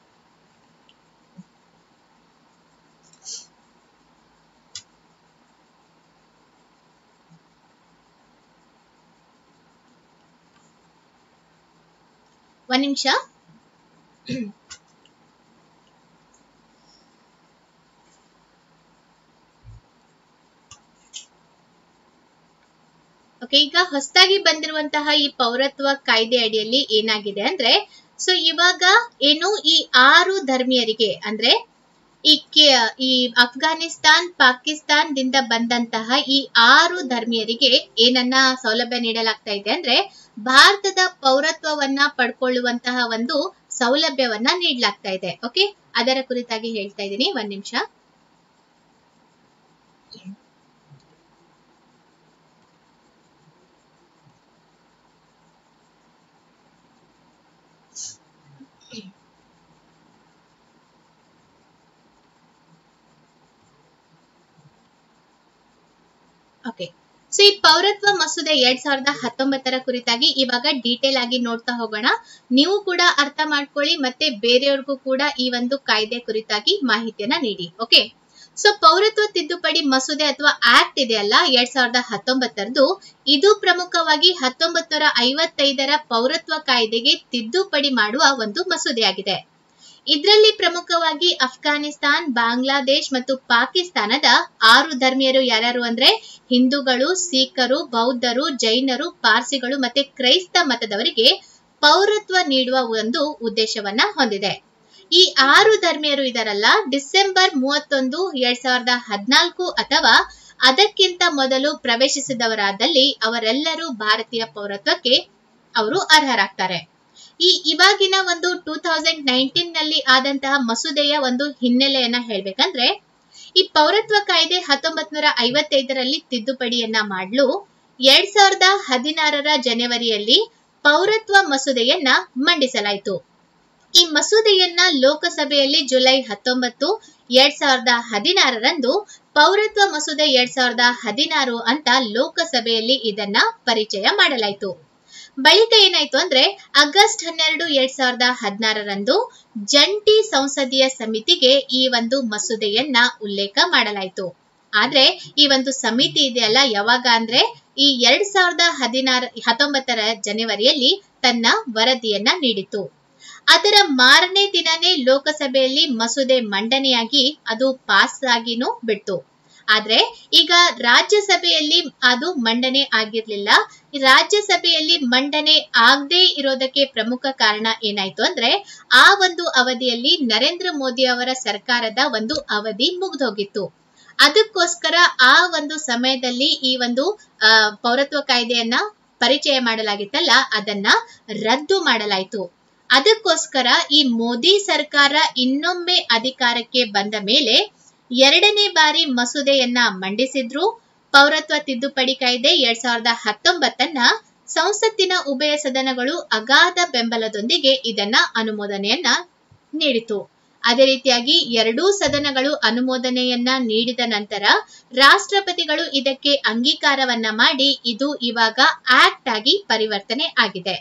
Speaker 1: ಒಂದ್ ನಿಮಿಷ ಓಕೆ ಈಗ ಹೊಸದಾಗಿ ಬಂದಿರುವಂತಹ ಈ ಪೌರತ್ವ ಕಾಯ್ದೆ ಅಡಿಯಲ್ಲಿ ಏನಾಗಿದೆ ಅಂದ್ರೆ ಸೊ ಇವಾಗ ಏನು ಈ ಆರು ಧರ್ಮೀಯರಿಗೆ ಅಂದ್ರೆ ಈ ಕೆ- ಈ ಅಫ್ಘಾನಿಸ್ತಾನ್ ಪಾಕಿಸ್ತಾನದಿಂದ ಬಂದಂತಹ ಈ ಆರು ಧರ್ಮೀಯರಿಗೆ ಏನನ್ನ ಸೌಲಭ್ಯ ನೀಡಲಾಗ್ತಾ ಇದೆ ಅಂದ್ರೆ ಭಾರತದ ಪೌರತ್ವವನ್ನ ಪಡ್ಕೊಳ್ಳುವಂತಹ ಒಂದು ಸೌಲಭ್ಯವನ್ನ ನೀಡಲಾಗ್ತಾ ಇದೆ ಓಕೆ ಅದರ ಕುರಿತಾಗಿ ಹೇಳ್ತಾ ಇದ್ದೀನಿ ಒಂದ್ ನಿಮಿಷ ಓಕೆ ಸೊ ಈ ಪೌರತ್ವ ಮಸೂದೆ ಎರಡ್ ಸಾವಿರದ ಹತ್ತೊಂಬತ್ತರ ಕುರಿತಾಗಿ ಇವಾಗ ಡೀಟೇಲ್ ಆಗಿ ನೋಡ್ತಾ ಹೋಗೋಣ ನೀವು ಕೂಡ ಅರ್ಥ ಮಾಡ್ಕೊಳ್ಳಿ ಮತ್ತೆ ಬೇರೆಯವ್ರಿಗೂ ಕೂಡ ಈ ಒಂದು ಕಾಯ್ದೆ ಕುರಿತಾಗಿ ಮಾಹಿತಿಯನ್ನ ನೀಡಿ ಓಕೆ ಸೊ ಪೌರತ್ವ ತಿದ್ದುಪಡಿ ಮಸೂದೆ ಅಥವಾ ಆಕ್ಟ್ ಇದೆಯಲ್ಲ ಎರಡ್ ಸಾವಿರದ ಹತ್ತೊಂಬತ್ತರದು ಇದು ಪ್ರಮುಖವಾಗಿ ಹತ್ತೊಂಬತ್ ನೂರ ಐವತ್ತೈದರ ಪೌರತ್ವ ಕಾಯ್ದೆಗೆ ತಿದ್ದುಪಡಿ ಮಾಡುವ ಒಂದು ಮಸೂದೆಯಾಗಿದೆ ಇದರಲ್ಲಿ ಪ್ರಮುಖವಾಗಿ ಅಫ್ಘಾನಿಸ್ತಾನ್ ಬಾಂಗ್ಲಾದೇಶ್ ಮತ್ತು ಪಾಕಿಸ್ತಾನದ ಆರು ಧರ್ಮೀಯರು ಯಾರ್ಯಾರು ಅಂದ್ರೆ ಹಿಂದೂಗಳು ಸಿಖ್ರು ಬೌದ್ಧರು ಜೈನರು ಪಾರ್ಸಿಗಳು ಮತ್ತೆ ಕ್ರೈಸ್ತ ಮತದವರಿಗೆ ಪೌರತ್ವ ನೀಡುವ ಒಂದು ಉದ್ದೇಶವನ್ನ ಹೊಂದಿದೆ ಈ ಆರು ಧರ್ಮೀಯರು ಇದರಲ್ಲ ಡಿಸೆಂಬರ್ ಮೂವತ್ತೊಂದು ಎರಡ್ ಸಾವಿರದ ಹದಿನಾಲ್ಕು ಅಥವಾ ಅದಕ್ಕಿಂತ ಮೊದಲು ಪ್ರವೇಶಿಸಿದವರಾದಲ್ಲಿ ಅವರೆಲ್ಲರೂ ಭಾರತೀಯ ಪೌರತ್ವಕ್ಕೆ ಅವರು ಅರ್ಹರಾಗ್ತಾರೆ ಈ ಇವಾಗಿನ ಒಂದು ಟೂ ತೌಸಂಡ್ ನೈನ್ಟೀನ್ ನಲ್ಲಿ ಆದಂತಹ ಮಸೂದೆಯ ಒಂದು ಹಿನ್ನೆಲೆಯನ್ನ ಹೇಳ್ಬೇಕಂದ್ರೆ ಈ ಪೌರತ್ವ ಕಾಯ್ದೆ ಹತ್ತೊಂಬತ್ ನೂರ ಐವತ್ತೈದರಲ್ಲಿ ತಿದ್ದುಪಡಿಯನ್ನ ಮಾಡಲು ಎರಡ್ ಸಾವಿರದ ಹದಿನಾರರ ಜನವರಿಯಲ್ಲಿ ಪೌರತ್ವ ಮಸೂದೆಯನ್ನ ಮಂಡಿಸಲಾಯಿತು ಈ ಮಸೂದೆಯನ್ನ ಲೋಕಸಭೆಯಲ್ಲಿ ಜುಲೈ ಹತ್ತೊಂಬತ್ತು ಎರಡ್ ಸಾವಿರದ ಹದಿನಾರರಂದು ಪೌರತ್ವ ಮಸೂದೆ ಎರಡ್ ಸಾವಿರದ ಹದಿನಾರು ಅಂತ ಲೋಕಸಭೆಯಲ್ಲಿ ಇದನ್ನ ಪರಿಚಯ ಮಾಡಲಾಯಿತು ಬಳಿಕ ಏನಾಯ್ತು ಅಂದ್ರೆ ಆಗಸ್ಟ್ ಹನ್ನೆರಡು ಎರಡ್ ಸಾವಿರದ ಹದಿನಾರರಂದು ಜಂಟಿ ಸಂಸದೀಯ ಸಮಿತಿಗೆ ಈ ಒಂದು ಮಸೂದೆಯನ್ನ ಉಲ್ಲೇಖ ಮಾಡಲಾಯಿತು ಆದ್ರೆ ಈ ಒಂದು ಸಮಿತಿ ಇದೆಯಲ್ಲ ಯಾವಾಗ ಅಂದ್ರೆ ಈ ಎರಡ್ ಸಾವಿರದ ಹದಿನಾರ ಹತ್ತೊಂಬತ್ತರ ಜನವರಿಯಲ್ಲಿ ತನ್ನ ವರದಿಯನ್ನ ನೀಡಿತು ಅದರ ಮಾರನೇ ದಿನನೇ ಲೋಕಸಭೆಯಲ್ಲಿ ಮಸೂದೆ ಮಂಡನೆಯಾಗಿ ಅದು ಪಾಸ್ ಆಗಿನೂ ಬಿಟ್ಟು ಆದ್ರೆ ಈಗ ರಾಜ್ಯಸಭೆಯಲ್ಲಿ ಅದು ಮಂಡನೆ ಆಗಿರ್ಲಿಲ್ಲ ರಾಜ್ಯಸಭೆಯಲ್ಲಿ ಮಂಡನೆ ಆಗದೆ ಇರೋದಕ್ಕೆ ಪ್ರಮುಖ ಕಾರಣ ಏನಾಯ್ತು ಅಂದ್ರೆ ಆ ಒಂದು ಅವಧಿಯಲ್ಲಿ ನರೇಂದ್ರ ಮೋದಿ ಅವರ ಸರ್ಕಾರದ ಒಂದು ಅವಧಿ ಮುಗ್ದೋಗಿತ್ತು ಅದಕ್ಕೋಸ್ಕರ ಆ ಒಂದು ಸಮಯದಲ್ಲಿ ಈ ಒಂದು ಆ, ಪೌರತ್ವ ಕಾಯ್ದೆಯನ್ನ ಪರಿಚಯ ಮಾಡಲಾಗಿತ್ತಲ್ಲ ಅದನ್ನ ರದ್ದು ಮಾಡಲಾಯಿತು ಅದಕ್ಕೋಸ್ಕರ ಈ ಮೋದಿ ಸರ್ಕಾರ ಇನ್ನೊಮ್ಮೆ ಅಧಿಕಾರಕ್ಕೆ ಬಂದ ಮೇಲೆ ಎರಡನೇ ಬಾರಿ ಮಸೂದೆಯನ್ನ ಮಂಡಿಸಿದ್ರು ಪೌರತ್ವ ತಿದ್ದುಪಡಿ ಕಾಯ್ದೆ ಎರಡ್ ಸಾವಿರದ ಹತ್ತೊಂಬತ್ತನ್ನ ಸಂಸತ್ತಿನ ಉಭಯ ಸದನಗಳು ಅಗಾಧ ಬೆಂಬಲದೊಂದಿಗೆ ಇದನ್ನ ಅನುಮೋದನೆಯನ್ನ ನೀಡಿತು ಅದೇ ರೀತಿಯಾಗಿ ಎರಡೂ ಸದನಗಳು ಅನುಮೋದನೆಯನ್ನ ನೀಡಿದ ನಂತರ ರಾಷ್ಟ್ರಪತಿಗಳು ಇದಕ್ಕೆ ಅಂಗೀಕಾರವನ್ನ ಮಾಡಿ ಇದು ಇವಾಗ ಆಕ್ಟ್ ಆಗಿ ಪರಿವರ್ತನೆ ಆಗಿದೆ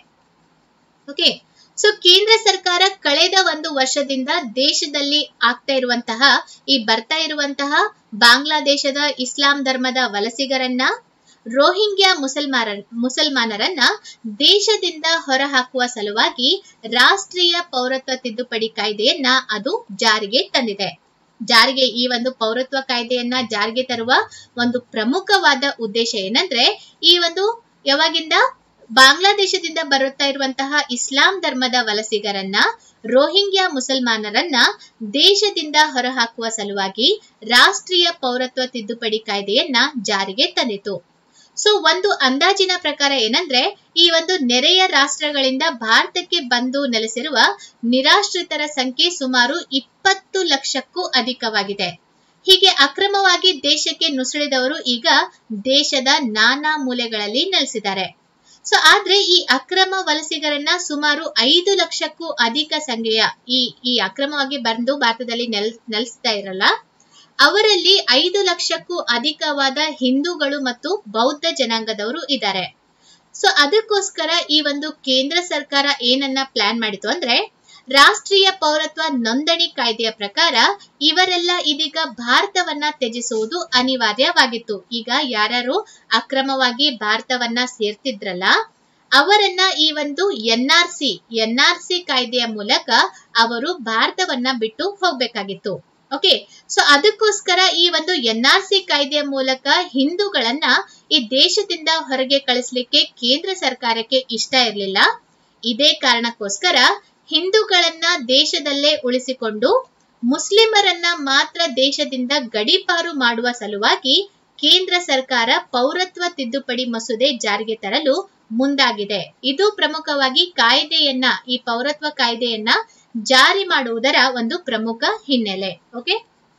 Speaker 1: ಓಕೆ ಸೊ ಕೇಂದ್ರ ಸರ್ಕಾರ ಕಳೆದ ಒಂದು ವರ್ಷದಿಂದ ದೇಶದಲ್ಲಿ ಆಗ್ತಾ ಇರುವಂತಹ ಈ ಬರ್ತಾ ಇರುವಂತಹ ಬಾಂಗ್ಲಾದೇಶದ ಇಸ್ಲಾಂ ಧರ್ಮದ ವಲಸಿಗರನ್ನ ರೋಹಿಂಗ್ಯಾ ಮುಸಲ್ಮಾನ ಮುಸಲ್ಮಾನರನ್ನ ದೇಶದಿಂದ ಹೊರಹಾಕುವ ಸಲುವಾಗಿ ರಾಷ್ಟ್ರೀಯ ಪೌರತ್ವ ತಿದ್ದುಪಡಿ ಕಾಯ್ದೆಯನ್ನ ಅದು ಜಾರಿಗೆ ತಂದಿದೆ ಜಾರಿಗೆ ಈ ಒಂದು ಪೌರತ್ವ ಕಾಯ್ದೆಯನ್ನ ಜಾರಿಗೆ ತರುವ ಒಂದು ಪ್ರಮುಖವಾದ ಉದ್ದೇಶ ಏನಂದ್ರೆ ಈ ಒಂದು ಯಾವಾಗಿಂದ ಬಾಂಗ್ಲಾದೇಶದಿಂದ ಬರುತ್ತಾ ಇರುವಂತಹ ಇಸ್ಲಾಂ ಧರ್ಮದ ವಲಸಿಗರನ್ನ ರೋಹಿಂಗ್ಯಾ ಮುಸಲ್ಮಾನರನ್ನ ದೇಶದಿಂದ ಹೊರಹಾಕುವ ಸಲುವಾಗಿ ರಾಷ್ಟ್ರೀಯ ಪೌರತ್ವ ತಿದ್ದುಪಡಿ ಕಾಯ್ದೆಯನ್ನ ಜಾರಿಗೆ ತಂದಿತು ಸೊ ಒಂದು ಅಂದಾಜಿನ ಪ್ರಕಾರ ಏನಂದ್ರೆ ಈ ಒಂದು ನೆರೆಯ ರಾಷ್ಟ್ರಗಳಿಂದ ಭಾರತಕ್ಕೆ ಬಂದು ನೆಲೆಸಿರುವ ನಿರಾಶ್ರಿತರ ಸಂಖ್ಯೆ ಸುಮಾರು ಇಪ್ಪತ್ತು ಲಕ್ಷಕ್ಕೂ ಅಧಿಕವಾಗಿದೆ ಹೀಗೆ ಅಕ್ರಮವಾಗಿ ದೇಶಕ್ಕೆ ನುಸುಳಿದವರು ಈಗ ದೇಶದ ನಾನಾ ಮೂಲೆಗಳಲ್ಲಿ ನೆಲೆಸಿದ್ದಾರೆ ಸೊ ಆದ್ರೆ ಈ ಅಕ್ರಮ ವಲಸಿಗರನ್ನ ಸುಮಾರು ಐದು ಲಕ್ಷಕ್ಕೂ ಅಧಿಕ ಸಂಖ್ಯೆಯ ಈ ಈ ಅಕ್ರಮವಾಗಿ ಬಂದು ಭಾರತದಲ್ಲಿ ನೆಲ್ ನೆಲೆಸ್ತಾ ಇರಲ್ಲ ಅವರಲ್ಲಿ ಐದು ಲಕ್ಷಕ್ಕೂ ಅಧಿಕವಾದ ಹಿಂದೂಗಳು ಮತ್ತು ಬೌದ್ಧ ಜನಾಂಗದವರು ಇದ್ದಾರೆ ಸೊ ಅದಕ್ಕೋಸ್ಕರ ಈ ಒಂದು ಕೇಂದ್ರ ಸರ್ಕಾರ ಏನನ್ನ ಪ್ಲಾನ್ ಮಾಡಿತು ಅಂದ್ರೆ ರಾಷ್ಟ್ರೀಯ ಪೌರತ್ವ ನೋಂದಣಿ ಕಾಯ್ದೆಯ ಪ್ರಕಾರ ಇವರೆಲ್ಲ ಇದೀಗ ಭಾರತವನ್ನ ತ್ಯಜಿಸುವುದು ಅನಿವಾರ್ಯವಾಗಿತ್ತು ಈಗ ಯಾರ್ಯಾರು ಅಕ್ರಮವಾಗಿ ಭಾರತವನ್ನ ಸೇರ್ತಿದ್ರಲ್ಲ ಅವರನ್ನ ಈ ಒಂದು N R C N R C ಕಾಯ್ದೆಯ ಮೂಲಕ ಅವರು ಭಾರತವನ್ನ ಬಿಟ್ಟು ಹೋಗ್ಬೇಕಾಗಿತ್ತು ಓಕೆ ಸೊ ಅದಕ್ಕೋಸ್ಕರ ಈ ಒಂದು ಎನ್ ಆರ್ ಸಿ ಕಾಯ್ದೆಯ ಮೂಲಕ ಹಿಂದೂಗಳನ್ನ ಈ ದೇಶದಿಂದ ಹೊರಗೆ ಕಳಿಸ್ಲಿಕ್ಕೆ ಕೇಂದ್ರ ಸರ್ಕಾರಕ್ಕೆ ಇಷ್ಟ ಇರಲಿಲ್ಲ ಇದೇ ಕಾರಣಕ್ಕೋಸ್ಕರ ಹಿಂದೂಗಳನ್ನ ದೇಶದಲ್ಲೇ ಉಳಿಸಿಕೊಂಡು ಮುಸ್ಲಿಮರನ್ನ ಮಾತ್ರ ದೇಶದಿಂದ ಗಡೀಪಾರು ಮಾಡುವ ಸಲುವಾಗಿ ಕೇಂದ್ರ ಸರ್ಕಾರ ಪೌರತ್ವ ತಿದ್ದುಪಡಿ ಮಸೂದೆ ಜಾರಿಗೆ ತರಲು ಮುಂದಾಗಿದೆ ಇದು ಪ್ರಮುಖವಾಗಿ ಕಾಯ್ದೆಯನ್ನ ಈ ಪೌರತ್ವ ಕಾಯ್ದೆಯನ್ನ ಜಾರಿ ಮಾಡುವುದರ ಒಂದು ಪ್ರಮುಖ ಹಿನ್ನೆಲೆ ಓಕೆ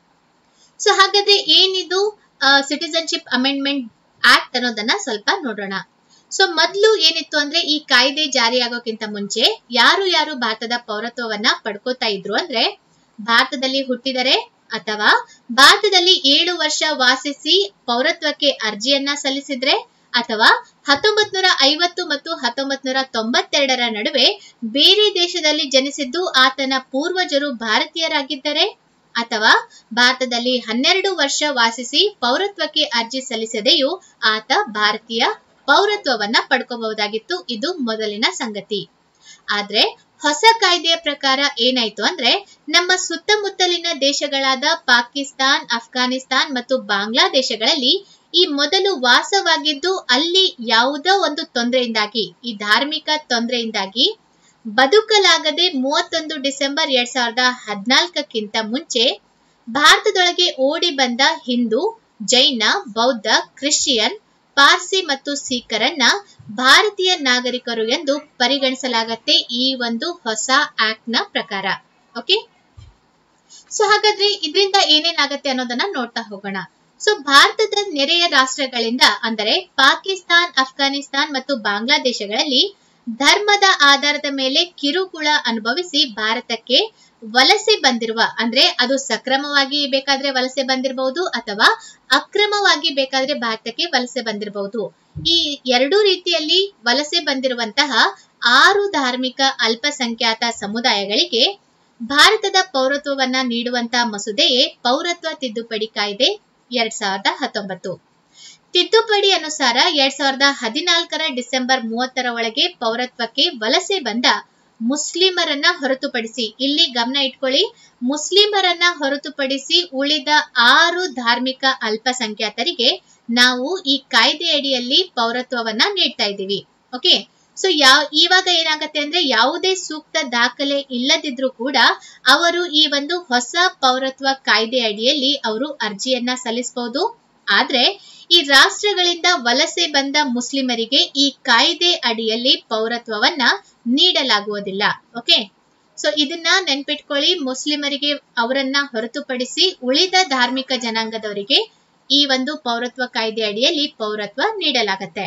Speaker 1: ಸೊ ಹಾಗಾದ್ರೆ ಏನಿದು ಸಿಟಿಸನ್ಶಿಪ್ ಅಮೆಂಡ್ಮೆಂಟ್ ಆಕ್ಟ್ ಅನ್ನೋದನ್ನ ಸ್ವಲ್ಪ ನೋಡೋಣ ಸೊ ಮೊದಲು ಏನಿತ್ತು ಅಂದ್ರೆ ಈ ಕಾಯ್ದೆ ಜಾರಿಯಾಗೋಕ್ಕಿಂತ ಮುಂಚೆ ಯಾರು ಯಾರು ಭಾರತದ ಪೌರತ್ವವನ್ನ ಪಡ್ಕೋತಾ ಇದ್ರು ಅಂದ್ರೆ ಭಾರತದಲ್ಲಿ ಹುಟ್ಟಿದರೆ ಅಥವಾ ಭಾರತದಲ್ಲಿ ಏಳು ವರ್ಷ ವಾಸಿಸಿ ಪೌರತ್ವಕ್ಕೆ ಅರ್ಜಿಯನ್ನ ಸಲ್ಲಿಸಿದ್ರೆ ಅಥವಾ ಹತ್ತೊಂಬತ್ ನೂರ ಐವತ್ತು ಮತ್ತು ಹತ್ತೊಂಬತ್ ನೂರ ತೊಂಬತ್ತೆರಡರ ನಡುವೆ ಬೇರೆ ದೇಶದಲ್ಲಿ ಜನಿಸಿದ್ದು ಆತನ ಪೂರ್ವಜರು ಭಾರತೀಯರಾಗಿದ್ದರೆ ಅಥವಾ ಭಾರತದಲ್ಲಿ ಹನ್ನೆರಡು ವರ್ಷ ವಾಸಿಸಿ ಪೌರತ್ವಕ್ಕೆ ಅರ್ಜಿ ಸಲ್ಲಿಸದೆಯೂ ಆತ ಭಾರತೀಯ ಪೌರತ್ವವನ್ನ ಪಡ್ಕೋಬಹುದಾಗಿತ್ತು ಇದು ಮೊದಲಿನ ಸಂಗತಿ ಆದ್ರೆ ಹೊಸ ಕಾಯ್ದೆಯ ಪ್ರಕಾರ ಏನಾಯ್ತು ಅಂದ್ರೆ ನಮ್ಮ ಸುತ್ತಮುತ್ತಲಿನ ದೇಶಗಳಾದ ಪಾಕಿಸ್ತಾನ್ ಅಫ್ಘಾನಿಸ್ತಾನ್ ಮತ್ತು ಬಾಂಗ್ಲಾದೇಶಗಳಲ್ಲಿ ಈ ಮೊದಲು ವಾಸವಾಗಿದ್ದು ಅಲ್ಲಿ ಯಾವುದೋ ಒಂದು ತೊಂದರೆಯಿಂದಾಗಿ ಈ ಧಾರ್ಮಿಕ ತೊಂದರೆಯಿಂದಾಗಿ ಬದುಕಲಾಗದೆ ಮೂವತ್ತೊಂದು ಡಿಸೆಂಬರ್ ಎರಡ್ ಸಾವಿರದ ಹದಿನಾಲ್ಕಕ್ಕಿಂತ ಮುಂಚೆ ಭಾರತದೊಳಗೆ ಓಡಿ ಬಂದ ಹಿಂದೂ ಜೈನ ಬೌದ್ಧ ಕ್ರಿಶ್ಚಿಯನ್ ಪಾರ್ಸಿ ಮತ್ತು ಸಿಖ್ಖರನ್ನ ಭಾರತೀಯ ನಾಗರಿಕರು ಎಂದು ಪರಿಗಣಿಸಲಾಗತ್ತೆ ಈ ಒಂದು ಹೊಸ ಆಕ್ಟ್ ನ ಪ್ರಕಾರ ಓಕೆ ಸೊ ಹಾಗಾದ್ರೆ ಇದರಿಂದ ಏನೇನಾಗತ್ತೆ ಅನ್ನೋದನ್ನ ನೋಡ್ತಾ ಹೋಗೋಣ ಸೊ ಭಾರತದ ನೆರೆಯ ರಾಷ್ಟ್ರಗಳಿಂದ ಅಂದರೆ ಪಾಕಿಸ್ತಾನ್ ಅಫ್ಘಾನಿಸ್ತಾನ್ ಮತ್ತು ಬಾಂಗ್ಲಾದೇಶಗಳಲ್ಲಿ ಧರ್ಮದ ಆಧಾರದ ಮೇಲೆ ಕಿರುಕುಳ ಅನುಭವಿಸಿ ಭಾರತಕ್ಕೆ ವಲಸೆ ಬಂದಿರುವ ಅಂದ್ರೆ ಅದು ಸಕ್ರಮವಾಗಿ ಬೇಕಾದ್ರೆ ವಲಸೆ ಬಂದಿರಬಹುದು ಅಥವಾ ಅಕ್ರಮವಾಗಿ ಬೇಕಾದ್ರೆ ಭಾರತಕ್ಕೆ ವಲಸೆ ಬಂದಿರಬಹುದು ಈ ಎರಡೂ ರೀತಿಯಲ್ಲಿ ವಲಸೆ ಬಂದಿರುವಂತಹ ಆರು ಧಾರ್ಮಿಕ ಅಲ್ಪಸಂಖ್ಯಾತ ಸಮುದಾಯಗಳಿಗೆ ಭಾರತದ ಪೌರತ್ವವನ್ನ ನೀಡುವಂತಹ ಮಸೂದೆಯೇ ಪೌರತ್ವ ತಿದ್ದುಪಡಿ ಕಾಯ್ದೆ ಎರಡ್ ಸಾವಿರದ ಹತ್ತೊಂಬತ್ತು ತಿದ್ದುಪಡಿ ಅನುಸಾರ ಎರಡ್ ಸಾವಿರದ ಹದಿನಾಲ್ಕರ ಡಿಸೆಂಬರ್ ಮೂವತ್ತರ ಒಳಗೆ ಪೌರತ್ವಕ್ಕೆ ವಲಸೆ ಬಂದ ಮುಸ್ಲಿಮರನ್ನ ಹೊರತುಪಡಿಸಿ ಇಲ್ಲಿ ಗಮನ ಇಟ್ಕೊಳ್ಳಿ ಮುಸ್ಲಿಮರನ್ನ ಹೊರತುಪಡಿಸಿ ಉಳಿದ ಆರು ಧಾರ್ಮಿಕ ಅಲ್ಪಸಂಖ್ಯಾತರಿಗೆ ನಾವು ಈ ಕಾಯ್ದೆ ಅಡಿಯಲ್ಲಿ ಪೌರತ್ವವನ್ನ ನೀಡ್ತಾ ಇದ್ದೀವಿ ಓಕೆ ಸೊ ಯಾವ ಇವಾಗ ಏನಾಗತ್ತೆ ಅಂದ್ರೆ ಯಾವುದೇ ಸೂಕ್ತ ದಾಖಲೆ ಇಲ್ಲದಿದ್ರೂ ಕೂಡ ಅವರು ಈ ಒಂದು ಹೊಸ ಪೌರತ್ವ ಕಾಯ್ದೆ ಅಡಿಯಲ್ಲಿ ಅವರು ಅರ್ಜಿಯನ್ನ ಸಲ್ಲಿಸಬಹುದು ಆದ್ರೆ ಈ ರಾಷ್ಟ್ರಗಳಿಂದ ವಲಸೆ ಬಂದ ಮುಸ್ಲಿಮರಿಗೆ ಈ ಕಾಯ್ದೆ ಅಡಿಯಲ್ಲಿ ಪೌರತ್ವವನ್ನ ನೀಡಲಾಗುವುದಿಲ್ಲ ಓಕೆ ಸೊ ಇದನ್ನ ನೆನ್ಪಿಟ್ಕೊಳ್ಳಿ ಮುಸ್ಲಿಮರಿಗೆ ಅವರನ್ನ ಹೊರತುಪಡಿಸಿ ಉಳಿದ ಧಾರ್ಮಿಕ ಜನಾಂಗದವರಿಗೆ ಈ ಒಂದು ಪೌರತ್ವ ಕಾಯ್ದೆ ಅಡಿಯಲ್ಲಿ ಪೌರತ್ವ ನೀಡಲಾಗತ್ತೆ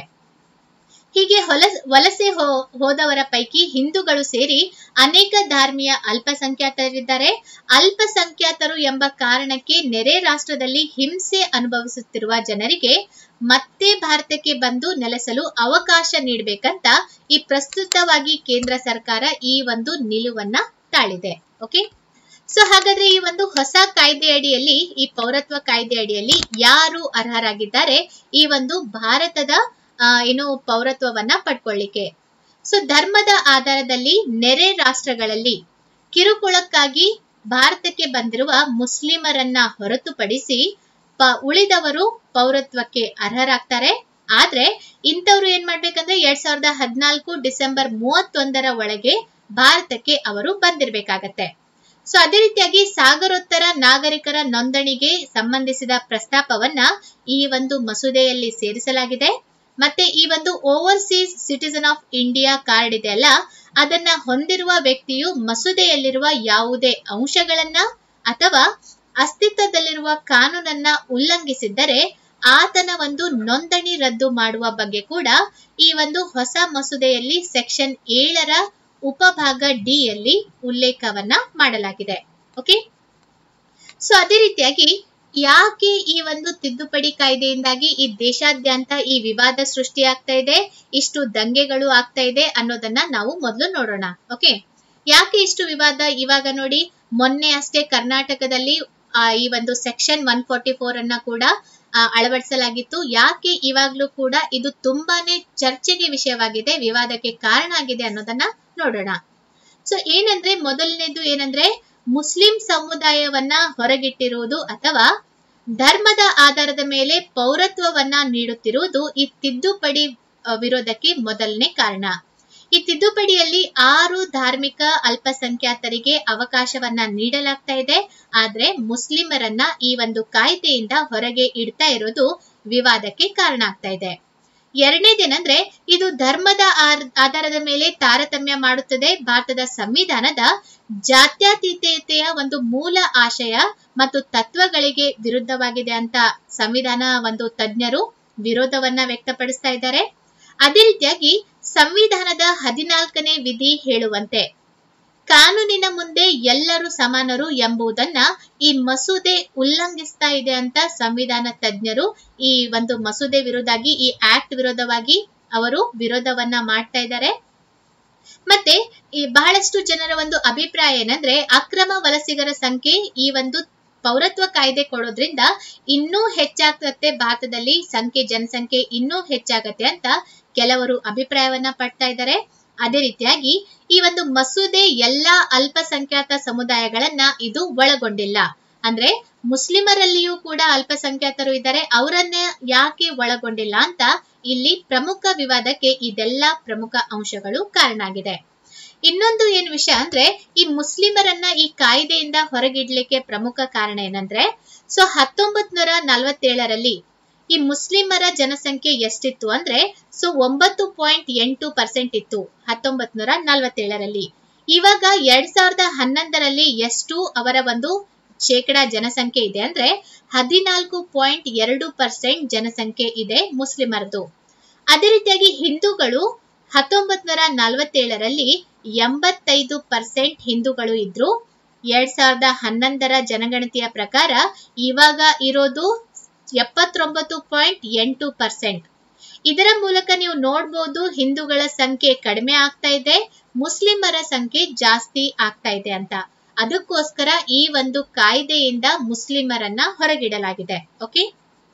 Speaker 1: ಹೀಗೆ ಹೊಲ ವಲಸೆ ಹೋ ಹೋದವರ ಪೈಕಿ ಹಿಂದೂಗಳು ಸೇರಿ ಅನೇಕ ಧಾರ್ಮೀಯ ಅಲ್ಪಸಂಖ್ಯಾತರಿದ್ದಾರೆ ಅಲ್ಪಸಂಖ್ಯಾತರು ಎಂಬ ಕಾರಣಕ್ಕೆ ನೆರೆ ರಾಷ್ಟ್ರದಲ್ಲಿ ಹಿಂಸೆ ಅನುಭವಿಸುತ್ತಿರುವ ಜನರಿಗೆ ಮತ್ತೆ ಭಾರತಕ್ಕೆ ಬಂದು ನೆಲೆಸಲು ಅವಕಾಶ ನೀಡಬೇಕಂತ ಈ ಪ್ರಸ್ತುತವಾಗಿ ಕೇಂದ್ರ ಸರ್ಕಾರ ಈ ಒಂದು ನಿಲುವನ್ನ ತಾಳಿದೆ ಓಕೆ ಸೊ ಹಾಗಾದ್ರೆ ಈ ಒಂದು ಹೊಸ ಕಾಯ್ದೆ ಅಡಿಯಲ್ಲಿ ಈ ಪೌರತ್ವ ಕಾಯ್ದೆ ಅಡಿಯಲ್ಲಿ ಯಾರು ಅರ್ಹರಾಗಿದ್ದಾರೆ ಈ ಒಂದು ಭಾರತದ ಏನು ಪೌರತ್ವವನ್ನ ಪಡ್ಕೊಳ್ಳಿಕ್ಕೆ ಸೊ ಧರ್ಮದ ಆಧಾರದಲ್ಲಿ ನೆರೆ ರಾಷ್ಟ್ರಗಳಲ್ಲಿ ಕಿರುಕುಳಕ್ಕಾಗಿ ಭಾರತಕ್ಕೆ ಬಂದಿರುವ ಮುಸ್ಲಿಮರನ್ನ ಹೊರತುಪಡಿಸಿ ಪ ಉಳಿದವರು ಪೌರತ್ವಕ್ಕೆ ಅರ್ಹರಾಗ್ತಾರೆ ಆದ್ರೆ ಇಂಥವ್ರು ಏನ್ ಮಾಡ್ಬೇಕಂದ್ರೆ ಎರಡ್ ಸಾವಿರದ ಹದಿನಾಲ್ಕು ಡಿಸೆಂಬರ್ ಮೂವತ್ತೊಂದರ ಒಳಗೆ ಭಾರತಕ್ಕೆ ಅವರು ಬಂದಿರಬೇಕಾಗತ್ತೆ ಸೊ ಅದೇ ರೀತಿಯಾಗಿ ಸಾಗರೋತ್ತರ ನಾಗರಿಕರ ನೋಂದಣಿಗೆ ಸಂಬಂಧಿಸಿದ ಪ್ರಸ್ತಾಪವನ್ನ ಈ ಒಂದು ಮಸೂದೆಯಲ್ಲಿ ಸೇರಿಸಲಾಗಿದೆ ಮತ್ತೆ ಈ ಒಂದು overseas citizen of India card ಇದೆ ಅಲ್ಲ ಅದನ್ನ ಹೊಂದಿರುವ ವ್ಯಕ್ತಿಯು ಮಸೂದೆಯಲ್ಲಿರುವ ಯಾವುದೇ ಅಂಶಗಳನ್ನ ಅಥವಾ ಅಸ್ತಿತ್ವದಲ್ಲಿರುವ ಕಾನೂನನ್ನ ಉಲ್ಲಂಘಿಸಿದ್ದರೆ ಆತನ ಒಂದು ನೋಂದಣಿ ರದ್ದು ಮಾಡುವ ಬಗ್ಗೆ ಕೂಡ ಈ ಒಂದು ಹೊಸ ಮಸೂದೆಯಲ್ಲಿ ಸೆಕ್ಷನ್ ಏಳರ ಉಪಭಾಗ ಡಿ ಯಲ್ಲಿ ಉಲ್ಲೇಖವನ್ನ ಮಾಡಲಾಗಿದೆ ಓಕೆ ಸೊ ಅದೇ ರೀತಿಯಾಗಿ ಯಾಕೆ ಈ ಒಂದು ತಿದ್ದುಪಡಿ ಕಾಯ್ದೆಯಿಂದಾಗಿ ಈ ದೇಶಾದ್ಯಂತ ಈ ವಿವಾದ ಸೃಷ್ಟಿಯಾಗ್ತಾ ಇದೆ ಇಷ್ಟು ದಂಗೆಗಳು ಆಗ್ತಾ ಇದೆ ಅನ್ನೋದನ್ನ ನಾವು ಮೊದಲು ನೋಡೋಣ ಓಕೆ ಯಾಕೆ ಇಷ್ಟು ವಿವಾದ ಇವಾಗ ನೋಡಿ ಮೊನ್ನೆ ಅಷ್ಟೇ ಕರ್ನಾಟಕದಲ್ಲಿ ಈ ಒಂದು ಸೆಕ್ಷನ್ ಒನ್ ಫೋರ್ಟಿ ಫೋರ್ ಅನ್ನ ಕೂಡ ಅಳವಡಿಸಲಾಗಿತ್ತು ಯಾಕೆ ಇವಾಗ್ಲೂ ಕೂಡ ಇದು ತುಂಬಾನೇ ಚರ್ಚೆಗೆ ವಿಷಯವಾಗಿದೆ ವಿವಾದಕ್ಕೆ ಕಾರಣ ಆಗಿದೆ ಅನ್ನೋದನ್ನ ನೋಡೋಣ ಸೊ ಏನಂದ್ರೆ ಮೊದಲನೇದು ಏನಂದ್ರೆ ಮುಸ್ಲಿಂ ಸಮುದಾಯವನ್ನ ಹೊರಗಿಟ್ಟಿರುವುದು ಅಥವಾ ಧರ್ಮದ ಆಧಾರದ ಮೇಲೆ ಪೌರತ್ವವನ್ನ ನೀಡುತ್ತಿರುವುದು ಈ ತಿದ್ದುಪಡಿ ವಿರೋಧಕ್ಕೆ ಮೊದಲನೇ ಕಾರಣ ಈ ತಿದ್ದುಪಡಿಯಲ್ಲಿ ಆರು ಧಾರ್ಮಿಕ ಅಲ್ಪಸಂಖ್ಯಾತರಿಗೆ ಅವಕಾಶವನ್ನ ನೀಡಲಾಗ್ತಾ ಇದೆ ಆದ್ರೆ ಮುಸ್ಲಿಮರನ್ನ ಈ ಒಂದು ಕಾಯ್ದೆಯಿಂದ ಹೊರಗೆ ಇಡ್ತಾ ಇರೋದು ವಿವಾದಕ್ಕೆ ಕಾರಣ ಆಗ್ತಾ ಇದೆ ಎರಡನೇದೇನಂದ್ರೆ ಇದು ಧರ್ಮದ ಆಧಾರದ ಮೇಲೆ ತಾರತಮ್ಯ ಮಾಡುತ್ತದೆ ಭಾರತದ ಸಂವಿಧಾನದ ಜಾತ್ಯತೀತತೆಯ ಒಂದು ಮೂಲ ಆಶಯ ಮತ್ತು ತತ್ವಗಳಿಗೆ ವಿರುದ್ಧವಾಗಿದೆ ಅಂತ ಸಂವಿಧಾನ ಒಂದು ತಜ್ಞರು ವಿರೋಧವನ್ನ ವ್ಯಕ್ತಪಡಿಸ್ತಾ ಇದ್ದಾರೆ ಅದೇ ರೀತಿಯಾಗಿ ಸಂವಿಧಾನದ ಹದಿನಾಲ್ಕನೇ ವಿಧಿ ಹೇಳುವಂತೆ ಕಾನೂನಿನ ಮುಂದೆ ಎಲ್ಲರೂ ಸಮಾನರು ಎಂಬುದನ್ನ ಈ ಮಸೂದೆ ಉಲ್ಲಂಘಿಸ್ತಾ ಇದೆ ಅಂತ ಸಂವಿಧಾನ ತಜ್ಞರು ಈ ಒಂದು ಮಸೂದೆ ವಿರೋಧಾಗಿ ಈ ಆಕ್ಟ್ ವಿರೋಧವಾಗಿ ಅವರು ವಿರೋಧವನ್ನ ಮಾಡ್ತಾ ಇದ್ದಾರೆ ಮತ್ತೆ ಈ ಬಹಳಷ್ಟು ಜನರ ಒಂದು ಅಭಿಪ್ರಾಯ ಏನಂದ್ರೆ ಅಕ್ರಮ ವಲಸಿಗರ ಸಂಖ್ಯೆ ಈ ಒಂದು ಪೌರತ್ವ ಕಾಯ್ದೆ ಕೊಡೋದ್ರಿಂದ ಇನ್ನೂ ಹೆಚ್ಚಾಗತ್ತೆ ಭಾರತದಲ್ಲಿ ಸಂಖ್ಯೆ ಜನಸಂಖ್ಯೆ ಇನ್ನೂ ಹೆಚ್ಚಾಗತ್ತೆ ಅಂತ ಕೆಲವರು ಅಭಿಪ್ರಾಯವನ್ನ ಪಡ್ತಾ ಇದ್ದಾರೆ ಅದೇ ರೀತಿಯಾಗಿ ಈ ಒಂದು ಮಸೂದೆ ಎಲ್ಲಾ ಅಲ್ಪಸಂಖ್ಯಾತ ಸಮುದಾಯಗಳನ್ನ ಇದು ಒಳಗೊಂಡಿಲ್ಲ ಅಂದ್ರೆ ಮುಸ್ಲಿಮರಲ್ಲಿಯೂ ಕೂಡ ಅಲ್ಪಸಂಖ್ಯಾತರು ಇದ್ದಾರೆ ಅವರನ್ನ ಯಾಕೆ ಒಳಗೊಂಡಿಲ್ಲ ಅಂತ ಇಲ್ಲಿ ಪ್ರಮುಖ ವಿವಾದಕ್ಕೆ ಇದೆಲ್ಲ ಪ್ರಮುಖ ಅಂಶಗಳು ಕಾರಣ ಆಗಿದೆ ಇನ್ನೊಂದು ಏನ್ ವಿಷಯ ಅಂದ್ರೆ ಈ ಮುಸ್ಲಿಮರನ್ನ ಈ ಕಾಯ್ದೆಯಿಂದ ಹೊರಗಿಡ್ಲಿಕ್ಕೆ ಪ್ರಮುಖ ಕಾರಣ ಏನಂದ್ರೆ ಸೊ ಹತ್ತೊಂಬತ್ ನೂರ ನಲವತ್ತೇಳರಲ್ಲಿ ಈ ಮುಸ್ಲಿಮರ ಜನಸಂಖ್ಯೆ ಎಷ್ಟಿತ್ತು ಅಂದ್ರೆ ಸೊ ಒಂಬತ್ತು ಪಾಯಿಂಟ್ ಎಂಟು ಪರ್ಸೆಂಟ್ ಇತ್ತು ಹತ್ತೊಂಬತ್ ನೂರ ನಲವತ್ತೇಳರಲ್ಲಿ ಇವಾಗ ಎರಡ್ ಸಾವಿರದ ಹನ್ನೊಂದರಲ್ಲಿ ಎಷ್ಟು ಅವರ ಒಂದು ಶೇಕಡ ಜನಸಂಖ್ಯೆ ಇದೆ ಅಂದ್ರೆ ಹದಿನಾಲ್ಕು ಪಾಯಿಂಟ್ ಎರಡು ಪರ್ಸೆಂಟ್ ಜನಸಂಖ್ಯೆ ಇದೆ ಮುಸ್ಲಿಮರದು ಅದೇ ರೀತಿಯಾಗಿ ಹಿಂದೂಗಳು ಹತ್ತೊಂಬತ್ ನೂರ ನಲವತ್ತೇಳರಲ್ಲಿ ಎಂಬತ್ತೈದು ಪರ್ಸೆಂಟ್ ಹಿಂದೂಗಳು ಇದ್ರು ಎರಡ್ ಸಾವಿರದ ಹನ್ನೊಂದರ ಜನಗಣತಿಯ ಪ್ರಕಾರ ಇವಾಗ ಇರೋದು ಎಪ್ಪತ್ತೊಂಬತ್ತು ಪಾಯಿಂಟ್ ಎಂಟು ಪರ್ಸೆಂಟ್ ಇದರ ಮೂಲಕ ನೀವು ನೋಡ್ಬೋದು ಹಿಂದೂಗಳ ಸಂಖ್ಯೆ ಕಡಿಮೆ ಆಗ್ತಾ ಇದೆ ಮುಸ್ಲಿಮರ ಸಂಖ್ಯೆ ಜಾಸ್ತಿ ಆಗ್ತಾ ಇದೆ ಅಂತ ಅದಕ್ಕೋಸ್ಕರ ಈ ಒಂದು ಕಾಯ್ದೆಯಿಂದ ಮುಸ್ಲಿಮರನ್ನ ಹೊರಗಿಡಲಾಗಿದೆ ಓಕೆ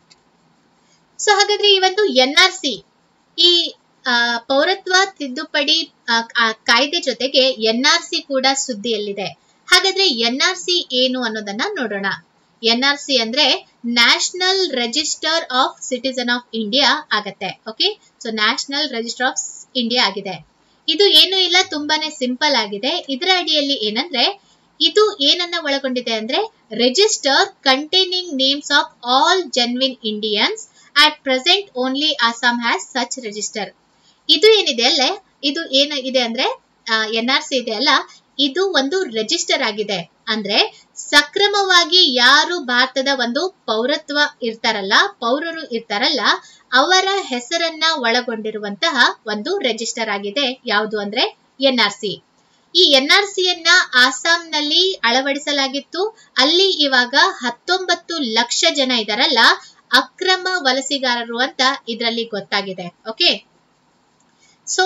Speaker 1: ಸೊ ಹಾಗಾದ್ರೆ ಈ ಒಂದು ಎನ್ ಆರ್ ಸಿ ಈ ಆ, ಪೌರತ್ವ ತಿದ್ದುಪಡಿ ಆ, ಆ, ಕಾಯ್ದೆ ಜೊತೆಗೆ ಎನ್ ಆರ್ ಸಿ ಕೂಡ ಸುದ್ದಿಯಲ್ಲಿದೆ ಹಾಗಾದ್ರೆ ಎನ್ ಆರ್ ಸಿ ಏನು ಅನ್ನೋದನ್ನ ನೋಡೋಣ ಎನ್ ಆರ್ ಸಿ ಅಂದ್ರೆ national register of citizen of India ಆಗತ್ತೆ okay so national register of India ಆಗಿದೆ ಇದು ಏನು ಇಲ್ಲ ತುಂಬಾನೇ ಸಿಂಪಲ್ ಆಗಿದೆ ಇದರ ಅಡಿಯಲ್ಲಿ ಏನಂದ್ರೆ ಇದು ಏನನ್ನ ಒಳಗೊಂಡಿದೆ ಅಂದ್ರೆ register containing names of all genuine Indians at present only Assam has such register ಇದು ಏನಿದೆ ಅಲ್ಲೇ ಇದು ಏನು ಇದೆ ಅಂದ್ರೆ ಎನ್ ಆರ್ ಸಿ ಇದೆ ಅಲ್ಲ ಇದು ಒಂದು ರಿಜಿಸ್ಟರ್ ಆಗಿದೆ ಅಂದ್ರೆ ಸಕ್ರಮವಾಗಿ ಯಾರು ಭಾರತದ ಒಂದು ಪೌರತ್ವ ಇರ್ತಾರಲ್ಲ ಪೌರರು ಇರ್ತಾರಲ್ಲ ಅವರ ಹೆಸರನ್ನ ಒಳಗೊಂಡಿರುವಂತಹ ಒಂದು ರಿಜಿಸ್ಟರ್ ಆಗಿದೆ ಯಾವುದು ಅಂದ್ರೆ ಎನ್ ಆರ್ ಸಿ ಈ ಎನ್ ಆರ್ ಸಿಯನ್ನ ಆಸಾಂನಲ್ಲಿ ಅಳವಡಿಸಲಾಗಿತ್ತು ಅಲ್ಲಿ ಇವಾಗ ಹತ್ತೊಂಬತ್ತು ಲಕ್ಷ ಜನ ಇದಾರಲ್ಲ ಅಕ್ರಮ ವಲಸಿಗಾರರು ಅಂತ ಇದರಲ್ಲಿ ಗೊತ್ತಾಗಿದೆ ಓಕೆ ಸೊ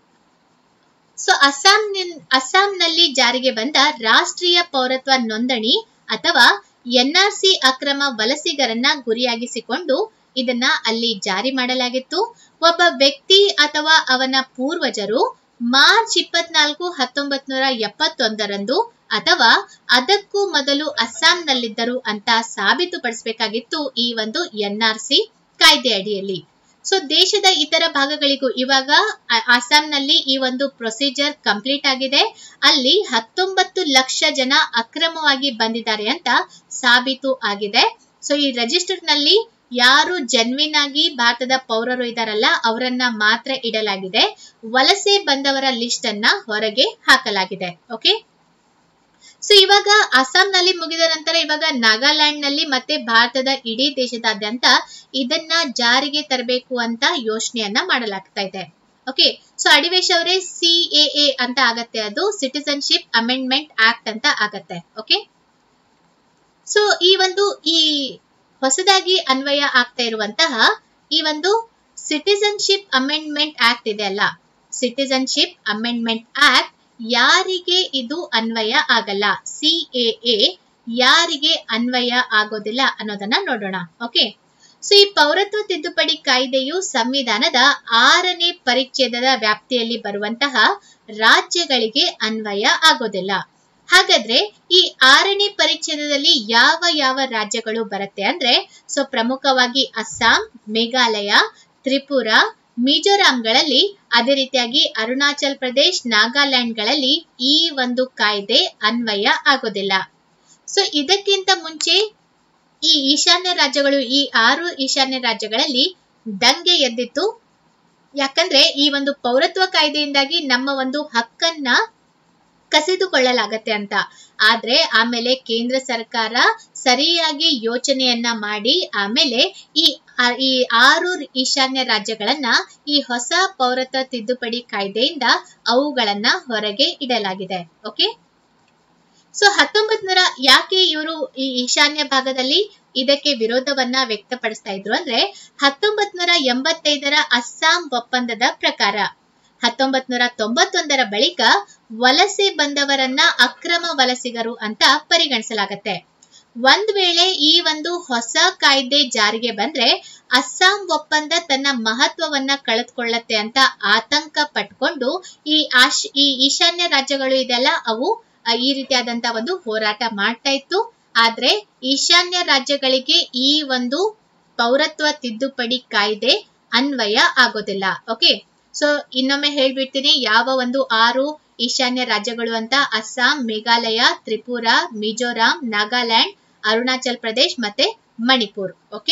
Speaker 1: ಸೊ ಅಸ್ಸಾಂ ಅಸ್ಸಾಂನಲ್ಲಿ ಜಾರಿಗೆ ಬಂದ ರಾಷ್ಟ್ರೀಯ ಪೌರತ್ವ ನೋಂದಣಿ ಅಥವಾ ಎನ್ಆರ್ಸಿ ಅಕ್ರಮ ವಲಸಿಗರನ್ನ ಗುರಿಯಾಗಿಸಿಕೊಂಡು ಇದನ್ನ ಅಲ್ಲಿ ಜಾರಿ ಮಾಡಲಾಗಿತ್ತು ಒಬ್ಬ ವ್ಯಕ್ತಿ ಅಥವಾ ಅವನ ಪೂರ್ವಜರು ಮಾರ್ಚ್ ಇಪ್ಪತ್ನಾಲ್ಕು ಹತ್ತೊಂಬತ್ ನೂರ ಎಪ್ಪತ್ತೊಂದರಂದು ಅಥವಾ ಅದಕ್ಕೂ ಮೊದಲು ಅಸ್ಸಾಂನಲ್ಲಿದ್ದರು ಅಂತ ಸಾಬೀತುಪಡಿಸಬೇಕಾಗಿತ್ತು ಈ ಒಂದು ಎನ್ಆರ್ಸಿ ಕಾಯ್ದೆ ಅಡಿಯಲ್ಲಿ ಸೊ ದೇಶದ ಇತರ ಭಾಗಗಳಿಗೂ ಇವಾಗ ಆ- ಅಸ್ಸಾಂನಲ್ಲಿ ಈ ಒಂದು ಪ್ರೊಸೀಜರ್ ಕಂಪ್ಲೀಟ್ ಆಗಿದೆ ಅಲ್ಲಿ ಹತ್ತೊಂಬತ್ತು ಲಕ್ಷ ಜನ ಅಕ್ರಮವಾಗಿ ಬಂದಿದ್ದಾರೆ ಅಂತ ಸಾಬೀತು ಆಗಿದೆ ಸೊ ಈ ರಿಜಿಸ್ಟರ್ ನಲ್ಲಿ ಯಾರು ಜೆನ್ವಿನ್ ಆಗಿ ಭಾರತದ ಪೌರರು ಇದಾರಲ್ಲ ಅವರನ್ನ ಮಾತ್ರ ಇಡಲಾಗಿದೆ ವಲಸೆ ಬಂದವರ ಲಿಸ್ಟ್ ಅನ್ನ ಹೊರಗೆ ಹಾಕಲಾಗಿದೆ ಓಕೆ ಸೊ ಇವಾಗ ಅಸ್ಸಾಂನಲ್ಲಿ ಮುಗಿದ ನಂತರ ಇವಾಗ ನಾಗಾಲ್ಯಾಂಡ್ ನಲ್ಲಿ ಮತ್ತೆ ಭಾರತದ ಇಡೀ ದೇಶದಾದ್ಯಂತ ಇದನ್ನ ಜಾರಿಗೆ ತರಬೇಕು ಅಂತ ಯೋಚನೆಯನ್ನ ಮಾಡಲಾಗ್ತಾ ಇದೆ ಓಕೆ ಸೊ ಅಡಿವೇಶ್ ಅವರೇ ಸಿ ಎ ಅಂತ ಆಗತ್ತೆ ಅದು ಸಿಟಿಸನ್ಶಿಪ್ ಅಮೆಂಡ್ಮೆಂಟ್ ಆಕ್ಟ್ ಅಂತ ಆಗತ್ತೆ ಓಕೆ ಸೊ ಈ ಒಂದು ಈ ಹೊಸದಾಗಿ ಅನ್ವಯ ಆಗ್ತಾ ಇರುವಂತಹ ಈ ಒಂದು ಸಿಟಿಸನ್ಶಿಪ್ ಅಮೆಂಡ್ಮೆಂಟ್ ಆಕ್ಟ್ ಇದೆ ಅಲ್ಲ ಸಿಟಿಸನ್ಶಿಪ್ ಅಮೆಂಡ್ಮೆಂಟ್ ಆಕ್ಟ್ ಯಾರಿಗೆ ಇದು ಅನ್ವಯ ಆಗಲ್ಲ ಸಿ ಎ ಯಾರಿಗೆ ಅನ್ವಯ ಆಗೋದಿಲ್ಲ ಅನ್ನೋದನ್ನ ನೋಡೋಣ ಓಕೆ ಸೊ ಈ ಪೌರತ್ವ ತಿದ್ದುಪಡಿ ಕಾಯ್ದೆಯು ಸಂವಿಧಾನದ ಆರನೇ ಪರಿಚ್ಛೇದದ ವ್ಯಾಪ್ತಿಯಲ್ಲಿ ಬರುವಂತಹ ರಾಜ್ಯಗಳಿಗೆ ಅನ್ವಯ ಆಗೋದಿಲ್ಲ ಹಾಗಾದ್ರೆ ಈ ಆರನೇ ಪರಿಚ್ಛೇದದಲ್ಲಿ ಯಾವ ಯಾವ ರಾಜ್ಯಗಳು ಬರುತ್ತೆ ಅಂದ್ರೆ ಸೊ ಪ್ರಮುಖವಾಗಿ ಅಸ್ಸಾಂ ಮೇಘಾಲಯ ತ್ರಿಪುರ ಮಿಜೋರಾಂಗಳಲ್ಲಿ ಅದೇ ರೀತಿಯಾಗಿ ಅರುಣಾಚಲ್ ಪ್ರದೇಶ್ ನಾಗಾಲ್ಯಾಂಡ್ಗಳಲ್ಲಿ ಈ ಒಂದು ಕಾಯ್ದೆ ಅನ್ವಯ ಆಗೋದಿಲ್ಲ ಸೊ ಇದಕ್ಕಿಂತ ಮುಂಚೆ ಈ ಈಶಾನ್ಯ ರಾಜ್ಯಗಳು ಈ ಆರು ಈಶಾನ್ಯ ರಾಜ್ಯಗಳಲ್ಲಿ ದಂಗೆ ಎದ್ದಿತ್ತು ಯಾಕಂದ್ರೆ ಈ ಒಂದು ಪೌರತ್ವ ಕಾಯ್ದೆಯಿಂದಾಗಿ ನಮ್ಮ ಒಂದು ಹಕ್ಕನ್ನ ಕಸಿದುಕೊಳ್ಳಲಾಗತ್ತೆ ಅಂತ ಆದ್ರೆ ಆಮೇಲೆ ಕೇಂದ್ರ ಸರ್ಕಾರ ಸರಿಯಾಗಿ ಯೋಚನೆಯನ್ನ ಮಾಡಿ ಆಮೇಲೆ ಈ ಆ- ಈ ಆರು ಈಶಾನ್ಯ ರಾಜ್ಯಗಳನ್ನ ಈ ಹೊಸ ಪೌರತ್ವ ತಿದ್ದುಪಡಿ ಕಾಯ್ದೆಯಿಂದ ಅವುಗಳನ್ನ ಹೊರಗೆ ಇಡಲಾಗಿದೆ ಓಕೆ ಸೊ ಹತ್ತೊಂಬತ್ ನೂರ ಯಾಕೆ ಇವರು ಈ ಈಶಾನ್ಯ ಭಾಗದಲ್ಲಿ ಇದಕ್ಕೆ ವಿರೋಧವನ್ನ ವ್ಯಕ್ತಪಡಿಸ್ತಾ ಇದ್ರು ಅಂದ್ರೆ ಹತ್ತೊಂಬತ್ ನೂರ ಎಂಬತ್ತೈದರ ಅಸ್ಸಾಂ ಒಪ್ಪಂದದ ಪ್ರಕಾರ ಹತ್ತೊಂಬತ್ ನೂರ ತೊಂಬತ್ತೊಂದರ ಬಳಿಕ ವಲಸೆ ಬಂದವರನ್ನ ಅಕ್ರಮ ವಲಸಿಗರು ಅಂತ ಪರಿಗಣಿಸಲಾಗತ್ತೆ ಒಂದ್ ವೇಳೆ ಈ ಒಂದು ಹೊಸ ಕಾಯ್ದೆ ಜಾರಿಗೆ ಬಂದ್ರೆ ಅಸ್ಸಾಂ ಒಪ್ಪಂದ ತನ್ನ ಮಹತ್ವವನ್ನ ಕಳೆದುಕೊಳ್ಳತ್ತೆ ಅಂತ ಆತಂಕ ಪಟ್ಕೊಂಡು ಈ ಆಶ್ ಈ ಈಶಾನ್ಯ ರಾಜ್ಯಗಳು ಇದೆಲ್ಲ ಅವು ಆ, ಈ ರೀತಿಯಾದಂತ ಒಂದು ಹೋರಾಟ ಮಾಡ್ತಾ ಇತ್ತು ಆದ್ರೆ ಈಶಾನ್ಯ ರಾಜ್ಯಗಳಿಗೆ ಈ ಒಂದು ಪೌರತ್ವ ತಿದ್ದುಪಡಿ ಕಾಯ್ದೆ ಅನ್ವಯ ಆಗೋದಿಲ್ಲ ಓಕೆ ಸೊ ಇನ್ನೊಮ್ಮೆ ಹೇಳ್ಬಿಡ್ತೀನಿ ಯಾವ ಒಂದು ಆರು ಈಶಾನ್ಯ ರಾಜ್ಯಗಳು ಅಂತ ಅಸ್ಸಾಂ ಮೇಘಾಲಯ ತ್ರಿಪುರ ಮಿಜೋರಾಂ ನಾಗಾಲ್ಯಾಂಡ್ ಅರುಣಾಚಲ್ ಪ್ರದೇಶ್ ಮತ್ತೆ ಮಣಿಪುರ್ ಓಕೆ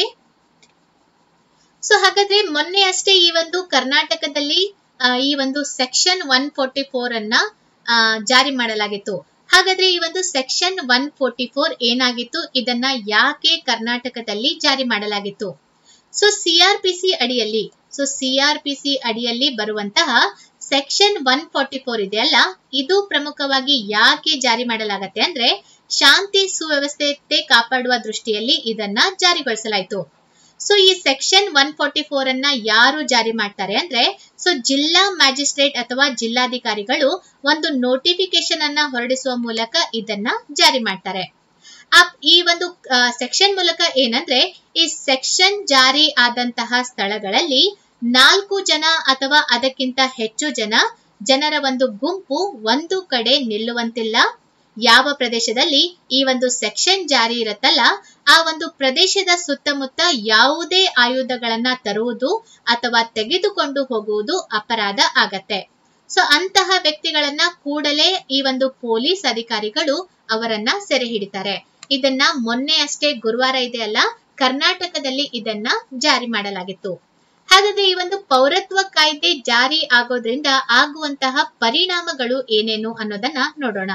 Speaker 1: ಸೊ ಹಾಗಾದ್ರೆ ಮೊನ್ನೆ ಅಷ್ಟೇ ಈ ಒಂದು ಕರ್ನಾಟಕದಲ್ಲಿ ಆ, ಈ ಒಂದು ಸೆಕ್ಷನ್ ಒನ್ ಫೋರ್ಟಿ ಫೋರ್ ಅನ್ನ ಆ, ಜಾರಿ ಮಾಡಲಾಗಿತ್ತು ಹಾಗಾದ್ರೆ ಈ ಒಂದು ಸೆಕ್ಷನ್ ಒನ್ ಫೋರ್ಟಿ ಫೋರ್ ಏನಾಗಿತ್ತು ಇದನ್ನ ಯಾಕೆ ಕರ್ನಾಟಕದಲ್ಲಿ ಜಾರಿ ಮಾಡಲಾಗಿತ್ತು ಸೊ ಸಿಆರ್ಪಿಸಿ ಅಡಿಯಲ್ಲಿ ಸೊ ಸಿಆರ್ಪಿಸಿ ಅಡಿಯಲ್ಲಿ ಬರುವಂತಹ ಸೆಕ್ಷನ್ ಒನ್ ಫಾರ್ಟಿ ಫೋರ್ ಇದೆಯಲ್ಲ ಇದು ಪ್ರಮುಖವಾಗಿ ಯಾಕೆ ಜಾರಿ ಮಾಡಲಾಗತ್ತೆ ಅಂದ್ರೆ ಶಾಂತಿ ಸುವ್ಯವಸ್ಥೆ ಕಾಪಾಡುವ ದೃಷ್ಟಿಯಲ್ಲಿ ಇದನ್ನ ಜಾರಿಗೊಳಿಸಲಾಯಿತು ಸೊ ಈ ಸೆಕ್ಷನ್ ಒನ್ ಫಾರ್ಟಿ ಫೋರ್ ಅನ್ನ ಯಾರು ಜಾರಿ ಮಾಡ್ತಾರೆ ಅಂದ್ರೆ ಸೊ ಜಿಲ್ಲಾ ಮ್ಯಾಜಿಸ್ಟ್ರೇಟ್ ಅಥವಾ ಜಿಲ್ಲಾಧಿಕಾರಿಗಳು ಒಂದು ನೋಟಿಫಿಕೇಶನ್ ಅನ್ನ ಹೊರಡಿಸುವ ಮೂಲಕ ಇದನ್ನ ಜಾರಿ ಮಾಡ್ತಾರೆ ಈ ಒಂದು ಸೆಕ್ಷನ್ ಮೂಲಕ ಏನಂದ್ರೆ ಈ ಸೆಕ್ಷನ್ ಜಾರಿ ಆದಂತಹ ಸ್ಥಳಗಳಲ್ಲಿ ನಾಲ್ಕು ಜನ ಅಥವಾ ಅದಕ್ಕಿಂತ ಹೆಚ್ಚು ಜನ ಜನರ ಒಂದು ಗುಂಪು ಒಂದು ಕಡೆ ನಿಲ್ಲುವಂತಿಲ್ಲ ಯಾವ ಪ್ರದೇಶದಲ್ಲಿ ಈ ಒಂದು ಸೆಕ್ಷನ್ ಜಾರಿ ಇರುತ್ತಲ್ಲ ಆ ಒಂದು ಪ್ರದೇಶದ ಸುತ್ತಮುತ್ತ ಯಾವುದೇ ಆಯುಧಗಳನ್ನ ತರುವುದು ಅಥವಾ ತೆಗೆದುಕೊಂಡು ಹೋಗುವುದು ಅಪರಾಧ ಆಗತ್ತೆ ಸೊ ಅಂತಹ ವ್ಯಕ್ತಿಗಳನ್ನ ಕೂಡಲೇ ಈ ಒಂದು ಪೊಲೀಸ್ ಅಧಿಕಾರಿಗಳು ಅವರನ್ನ ಸೆರೆ ಹಿಡಿತಾರೆ ಇದನ್ನ ಮೊನ್ನೆ ಅಷ್ಟೇ ಗುರುವಾರ ಇದೆ ಅಲ್ಲ ಕರ್ನಾಟಕದಲ್ಲಿ ಇದನ್ನ ಜಾರಿ ಮಾಡಲಾಗಿತ್ತು ಹಾಗಾದ್ರೆ ಈ ಒಂದು ಪೌರತ್ವ ಕಾಯ್ದೆ ಜಾರಿ ಆಗೋದ್ರಿಂದ ಆಗುವಂತಹ ಪರಿಣಾಮಗಳು ಏನೇನು ಅನ್ನೋದನ್ನ ನೋಡೋಣ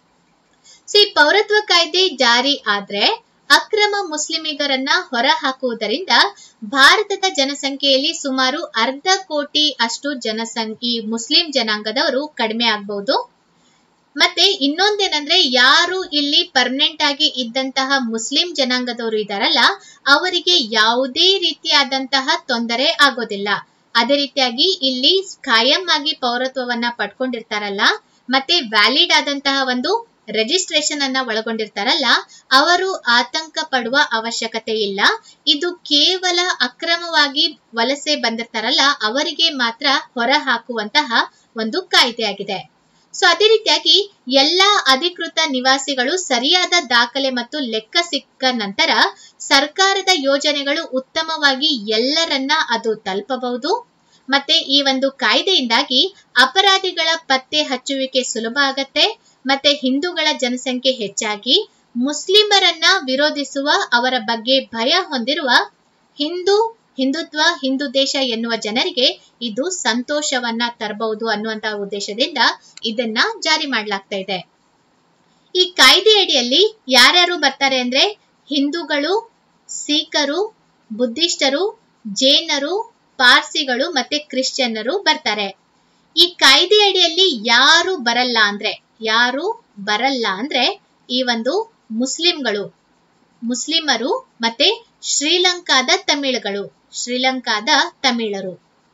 Speaker 1: ಸೊ ಈ ಪೌರತ್ವ ಕಾಯ್ದೆ ಜಾರಿ ಆದ್ರೆ ಅಕ್ರಮ ಮುಸ್ಲಿಮಿಗರನ್ನ ಹೊರ ಹಾಕುವುದರಿಂದ ಭಾರತದ ಜನಸಂಖ್ಯೆಯಲ್ಲಿ ಸುಮಾರು ಅರ್ಧ ಕೋಟಿ ಅಷ್ಟು ಜನಸಂಖ್ಯೆ ಈ ಮುಸ್ಲಿಂ ಜನಾಂಗದವರು ಕಡಿಮೆ ಆಗಬಹುದು ಮತ್ತೆ ಇನ್ನೊಂದೇನಂದ್ರೆ ಯಾರು ಇಲ್ಲಿ ಪರ್ಮನೆಂಟ್ ಆಗಿ ಇದ್ದಂತಹ ಮುಸ್ಲಿಂ ಜನಾಂಗದವರು ಇದಾರಲ್ಲ ಅವರಿಗೆ ಯಾವುದೇ ರೀತಿಯಾದಂತಹ ತೊಂದರೆ ಆಗೋದಿಲ್ಲ ಅದೇ ರೀತಿಯಾಗಿ ಇಲ್ಲಿ ಖಾಯಂ ಆಗಿ ಪೌರತ್ವವನ್ನ ಪಡ್ಕೊಂಡಿರ್ತಾರಲ್ಲ ಮತ್ತೆ ವ್ಯಾಲಿಡ್ ಆದಂತಹ ಒಂದು ರಿಜಿಸ್ಟ್ರೇಷನ್ ಅನ್ನ ಒಳಗೊಂಡಿರ್ತಾರಲ್ಲ ಅವರು ಆತಂಕ ಪಡುವ ಅವಶ್ಯಕತೆ ಇಲ್ಲ ಇದು ಕೇವಲ ಅಕ್ರಮವಾಗಿ ವಲಸೆ ಬಂದಿರ್ತಾರಲ್ಲ ಅವರಿಗೆ ಮಾತ್ರ ಹೊರ ಹಾಕುವಂತಹ ಒಂದು ಕಾಯ್ದೆಯಾಗಿದೆ ಸೊ ಅದೇ ರೀತಿಯಾಗಿ ಎಲ್ಲಾ ಅಧಿಕೃತ ನಿವಾಸಿಗಳು ಸರಿಯಾದ ದಾಖಲೆ ಮತ್ತು ಲೆಕ್ಕ ಸಿಕ್ಕ ನಂತರ ಸರ್ಕಾರದ ಯೋಜನೆಗಳು ಉತ್ತಮವಾಗಿ ಎಲ್ಲರನ್ನ ಅದು ತಲುಪಬಹುದು ಮತ್ತೆ ಈ ಒಂದು ಕಾಯ್ದೆಯಿಂದಾಗಿ ಅಪರಾಧಿಗಳ ಪತ್ತೆ ಹಚ್ಚುವಿಕೆ ಸುಲಭ ಆಗತ್ತೆ ಮತ್ತೆ ಹಿಂದೂಗಳ ಜನಸಂಖ್ಯೆ ಹೆಚ್ಚಾಗಿ ಮುಸ್ಲಿಮರನ್ನ ವಿರೋಧಿಸುವ ಅವರ ಬಗ್ಗೆ ಭಯ ಹೊಂದಿರುವ ಹಿಂದೂ ಹಿಂದುತ್ವ ಹಿಂದೂ ದೇಶ ಎನ್ನುವ ಜನರಿಗೆ ಇದು ಸಂತೋಷವನ್ನ ತರಬಹುದು ಅನ್ನುವಂತಹ ಉದ್ದೇಶದಿಂದ ಇದನ್ನ ಜಾರಿ ಮಾಡಲಾಗ್ತಾ ಇದೆ ಈ ಕಾಯ್ದೆ ಅಡಿಯಲ್ಲಿ ಯಾರ್ಯಾರು ಬರ್ತಾರೆ ಅಂದ್ರೆ ಹಿಂದೂಗಳು ಸಿಖರು ಬುದ್ಧಿಸ್ಟರು ಜೈನರು ಪಾರ್ಸಿಗಳು ಮತ್ತೆ ಕ್ರಿಶ್ಚಿಯನ್ನರು ಬರ್ತಾರೆ ಈ ಕಾಯ್ದೆ ಅಡಿಯಲ್ಲಿ ಯಾರು ಬರಲ್ಲ ಅಂದ್ರೆ ಯಾರು ಬರಲ್ಲ ಅಂದ್ರೆ ಈ ಒಂದು ಮುಸ್ಲಿಂಗಳು ಮುಸ್ಲಿಮರು ಮತ್ತೆ ಶ್ರೀಲಂಕಾದ ತಮಿಳುಗಳು ಶ್ರೀಲಂಕಾದ ತಮಿಳರು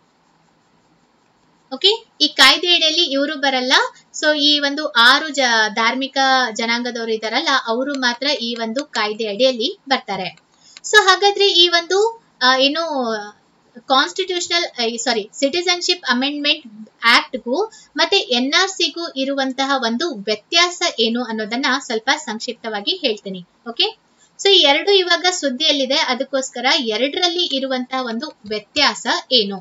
Speaker 1: ಓಕೆ ಈ ಕಾಯ್ದೆ ಅಡಿಯಲ್ಲಿ ಇವರು ಬರಲ್ಲ ಸೊ ಈ ಒಂದು ಆರು ಜ ಧಾರ್ಮಿಕ ಜನಾಂಗದವರು ಇದಾರಲ್ಲ ಅವರು ಮಾತ್ರ ಈ ಒಂದು ಕಾಯ್ದೆ ಅಡಿಯಲ್ಲಿ ಬರ್ತಾರೆ ಸೊ ಹಾಗಾದ್ರೆ ಈ ಒಂದು ಏನು ಕಾನ್ಸ್ಟಿಟ್ಯೂಷನಲ್ ಸಾರಿ ಸಿಟಿಸನ್ಶಿಪ್ ಅಮೆಂಡ್ಮೆಂಟ್ ಆಕ್ಟ್ಗೂ ಮತ್ತೆ ಎನ್ ಆರ್ ಸಿಗೂ ಇರುವಂತಹ ಒಂದು ವ್ಯತ್ಯಾಸ ಏನು ಅನ್ನೋದನ್ನ ಸ್ವಲ್ಪ ಸಂಕ್ಷಿಪ್ತವಾಗಿ ಹೇಳ್ತೀನಿ ಓಕೆ ಸೊ ಈ ಎರಡು ಇವಾಗ ಸುದ್ದಿಯಲ್ಲಿದೆ ಅದಕ್ಕೋಸ್ಕರ ಎರಡರಲ್ಲಿ ಇರುವಂತಹ ಒಂದು ವ್ಯತ್ಯಾಸ ಏನು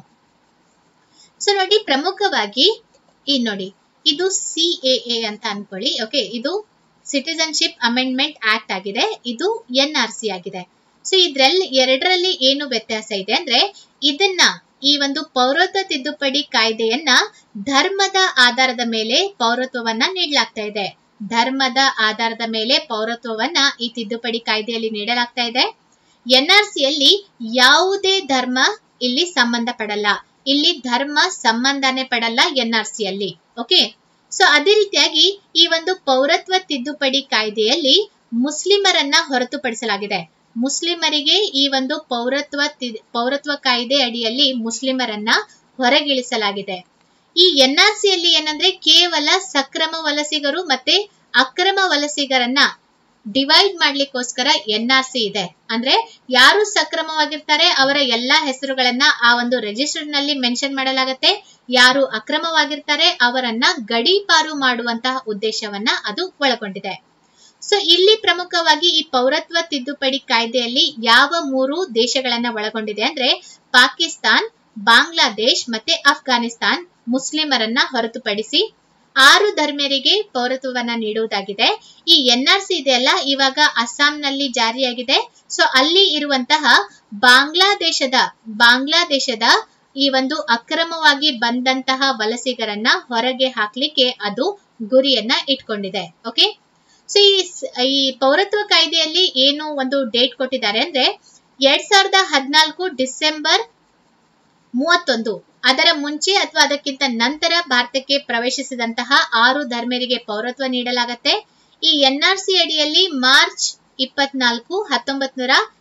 Speaker 1: ಸೊ ನೋಡಿ ಪ್ರಮುಖವಾಗಿ ಈ ನೋಡಿ ಇದು ಸಿ ಎ ಅಂತ ಅನ್ಕೊಳ್ಳಿ ಓಕೆ ಇದು ಸಿಟಿಸನ್ಶಿಪ್ ಅಮೆಂಡ್ಮೆಂಟ್ ಆಕ್ಟ್ ಆಗಿದೆ ಇದು ಎನ್ ಆರ್ ಸಿ ಆಗಿದೆ ಸೊ ಇದ್ರಲ್ಲಿ ಎರಡರಲ್ಲಿ ಏನು ವ್ಯತ್ಯಾಸ ಇದೆ ಅಂದ್ರೆ ಇದನ್ನ ಈ ಒಂದು ಪೌರತ್ವ ತಿದ್ದುಪಡಿ ಕಾಯ್ದೆಯನ್ನ ಧರ್ಮದ ಆಧಾರದ ಮೇಲೆ ಪೌರತ್ವವನ್ನ ನೀಡಲಾಗ್ತಾ ಇದೆ ಧರ್ಮದ ಆಧಾರದ ಮೇಲೆ ಪೌರತ್ವವನ್ನ ಈ ತಿದ್ದುಪಡಿ ಕಾಯ್ದೆಯಲ್ಲಿ ನೀಡಲಾಗ್ತಾ ಇದೆ ಎನ್ ಆರ್ ಸಿಯಲ್ಲಿ ಯಾವುದೇ ಧರ್ಮ ಇಲ್ಲಿ ಸಂಬಂಧ ಪಡಲ್ಲ ಇಲ್ಲಿ ಧರ್ಮ ಸಂಬಂಧನೇ ಪಡಲ್ಲ ಎನ್ ಆರ್ ಸಿಯಲ್ಲಿ ಓಕೆ ಸೊ ಅದೇ ರೀತಿಯಾಗಿ ಈ ಒಂದು ಪೌರತ್ವ ತಿದ್ದುಪಡಿ ಕಾಯ್ದೆಯಲ್ಲಿ ಮುಸ್ಲಿಮರನ್ನ ಹೊರತುಪಡಿಸಲಾಗಿದೆ ಮುಸ್ಲಿಮರಿಗೆ ಈ ಒಂದು ಪೌರತ್ವ ಪೌರತ್ವ ಕಾಯ್ದೆ ಅಡಿಯಲ್ಲಿ ಮುಸ್ಲಿಮರನ್ನ ಹೊರಗಿಳಿಸಲಾಗಿದೆ ಈ ಎನ್ ಆರ್ ಸಿಯಲ್ಲಿ ಏನಂದ್ರೆ ಕೇವಲ ಸಕ್ರಮ ವಲಸಿಗರು ಮತ್ತೆ ಅಕ್ರಮ ವಲಸಿಗರನ್ನ ಡಿವೈಡ್ ಮಾಡ್ಲಿಕ್ಕೋಸ್ಕರ ಎನ್ ಆರ್ ಸಿ ಇದೆ ಅಂದ್ರೆ ಯಾರು ಸಕ್ರಮವಾಗಿರ್ತಾರೆ ಅವರ ಎಲ್ಲಾ ಹೆಸರುಗಳನ್ನ ಆ ಒಂದು ರಿಜಿಸ್ಟರ್ ನಲ್ಲಿ ಮೆನ್ಷನ್ ಮಾಡಲಾಗತ್ತೆ ಯಾರು ಅಕ್ರಮವಾಗಿರ್ತಾರೆ ಅವರನ್ನ ಗಡೀಪಾರು ಮಾಡುವಂತಹ ಉದ್ದೇಶವನ್ನ ಅದು ಒಳಗೊಂಡಿದೆ ಸೊ ಇಲ್ಲಿ ಪ್ರಮುಖವಾಗಿ ಈ ಪೌರತ್ವ ತಿದ್ದುಪಡಿ ಕಾಯ್ದೆಯಲ್ಲಿ ಯಾವ ಮೂರು ದೇಶಗಳನ್ನ ಒಳಗೊಂಡಿದೆ ಅಂದ್ರೆ ಪಾಕಿಸ್ತಾನ್ ಬಾಂಗ್ಲಾದೇಶ್ ಮತ್ತೆ ಅಫ್ಘಾನಿಸ್ತಾನ್ ಮುಸ್ಲಿಮರನ್ನ ಹೊರತುಪಡಿಸಿ ಆರು ಧರ್ಮೀಯರಿಗೆ ಪೌರತ್ವವನ್ನ ನೀಡುವುದಾಗಿದೆ ಈ ಎನ್ ಆರ್ ಸಿ ಇದೆಯಲ್ಲ ಇವಾಗ ಅಸ್ಸಾಂನಲ್ಲಿ ಜಾರಿಯಾಗಿದೆ ಸೊ ಅಲ್ಲಿ ಇರುವಂತಹ ಬಾಂಗ್ಲಾದೇಶದ ಬಾಂಗ್ಲಾದೇಶದ ಈ ಒಂದು ಅಕ್ರಮವಾಗಿ ಬಂದಂತಹ ವಲಸಿಗರನ್ನ ಹೊರಗೆ ಹಾಕ್ಲಿಕ್ಕೆ ಅದು ಗುರಿಯನ್ನ ಇಟ್ಕೊಂಡಿದೆ ಓಕೆ ಸೊ ಈ ಈ ಪೌರತ್ವ ಕಾಯ್ದೆಯಲ್ಲಿ ಏನು ಒಂದು ಡೇಟ್ ಕೊಟ್ಟಿದ್ದಾರೆ ಅಂದ್ರೆ ಎರಡ್ ಸಾವಿರದ ಹದಿನಾಲ್ಕು ಡಿಸೆಂಬರ್ ಮೂವತ್ತೊಂದು ಅದರ ಮುಂಚೆ ಅಥವಾ ಅದಕ್ಕಿಂತ ನಂತರ ಭಾರತಕ್ಕೆ ಪ್ರವೇಶಿಸಿದಂತಹ ಆರು ಧರ್ಮೀಯರಿಗೆ ಪೌರತ್ವ ನೀಡಲಾಗತ್ತೆ ಈ ಎನ್ ಆರ್ ಸಿ ಅಡಿಯಲ್ಲಿ ಮಾರ್ಚ್ ಇಪ್ಪತ್ನಾಲ್ಕು ಹತ್ತೊಂಬತ್ ನೂರ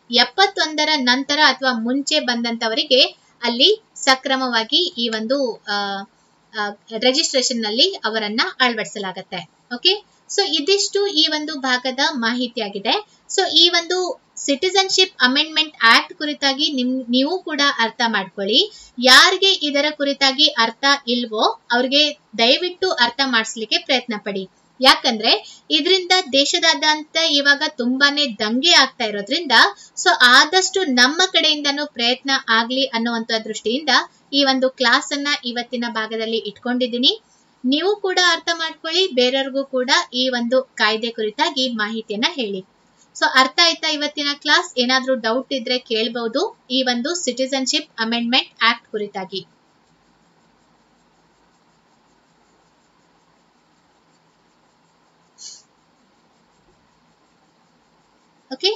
Speaker 1: ಎಪ್ಪತ್ತೊಂದರ ನಂತರ ಅಥವಾ ಮುಂಚೆ ಬಂದಂತವರಿಗೆ ಅಲ್ಲಿ ಸಕ್ರಮವಾಗಿ ಈ ಒಂದು ರಿಜಿಸ್ಟ್ರೇಷನ್ ನಲ್ಲಿ ಅವರನ್ನ ಅಳವಡಿಸಲಾಗತ್ತೆ ಓಕೆ ಸೊ ಇದಿಷ್ಟು ಈ ಒಂದು ಭಾಗದ ಮಾಹಿತಿಯಾಗಿದೆ ಸೊ ಈ ಒಂದು ಸಿಟಿಸನ್ಶಿಪ್ ಅಮೆಂಡ್ಮೆಂಟ್ ಆಕ್ಟ್ ಕುರಿತಾಗಿ ನಿಮ್ ನೀವು ಕೂಡ ಅರ್ಥ ಮಾಡ್ಕೊಳ್ಳಿ ಯಾರಿಗೆ ಇದರ ಕುರಿತಾಗಿ ಅರ್ಥ ಇಲ್ವೋ ಅವ್ರಿಗೆ ದಯವಿಟ್ಟು ಅರ್ಥ ಮಾಡಿಸ್ಲಿಕ್ಕೆ ಪ್ರಯತ್ನ ಪಡಿ ಯಾಕಂದ್ರೆ ಇದರಿಂದ ದೇಶದಾದ್ಯಂತ ಇವಾಗ ತುಂಬಾನೇ ದಂಗೆ ಆಗ್ತಾ ಇರೋದ್ರಿಂದ ಸೊ ಆದಷ್ಟು ನಮ್ಮ ಕಡೆಯಿಂದನೂ ಪ್ರಯತ್ನ ಆಗ್ಲಿ ಅನ್ನುವಂತ ದೃಷ್ಟಿಯಿಂದ ಈ ಒಂದು ಕ್ಲಾಸ್ ಅನ್ನ ಇವತ್ತಿನ ಭಾಗದಲ್ಲಿ ಇಟ್ಕೊಂಡಿದ್ದೀನಿ ನೀವು ಕೂಡ ಅರ್ಥ ಮಾಡ್ಕೊಳ್ಳಿ ಬೇರೆಯವ್ರಿಗೂ ಕೂಡ ಈ ಒಂದು ಕಾಯ್ದೆ ಕುರಿತಾಗಿ ಮಾಹಿತಿಯನ್ನ ಹೇಳಿ ಸೊ ಅರ್ಥ ಆಯ್ತಾ ಇವತ್ತಿನ ಕ್ಲಾಸ್ ಏನಾದ್ರೂ ಡೌಟ್ ಇದ್ರೆ ಕೇಳಬಹುದು ಈ ಒಂದು ಸಿಟಿಸನ್ಶಿಪ್ ಅಮೆಂಡ್ಮೆಂಟ್ ಆಕ್ಟ್ ಕುರಿತಾಗಿ ಓಕೆ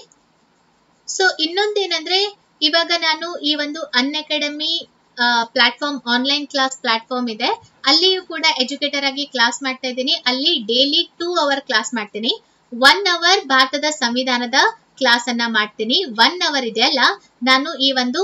Speaker 1: ಸೊ ಇನ್ನೊಂದೇನಂದ್ರೆ ಇವಾಗ ನಾನು ಈ ಒಂದು Unacademy platform online class platform ಇದೆ ಅಲ್ಲಿಯೂ ಕೂಡ ಎಜುಕೇಟರ್ ಆಗಿ ಕ್ಲಾಸ್ ಮಾಡ್ತಾ ಇದ್ದೀನಿ ಅಲ್ಲಿ ಡೈಲಿ ಟೂ ಅವರ್ ಕ್ಲಾಸ್ ಮಾಡ್ತೀನಿ ಒನ್ ಅವರ್ ಭಾರತದ ಸಂವಿಧಾನದ ಕ್ಲಾಸ್ ಅನ್ನ ಮಾಡ್ತೀನಿ ಒನ್ ಅವರ್ ಇದೆಯಲ್ಲ ನಾನು ಈ ಒಂದು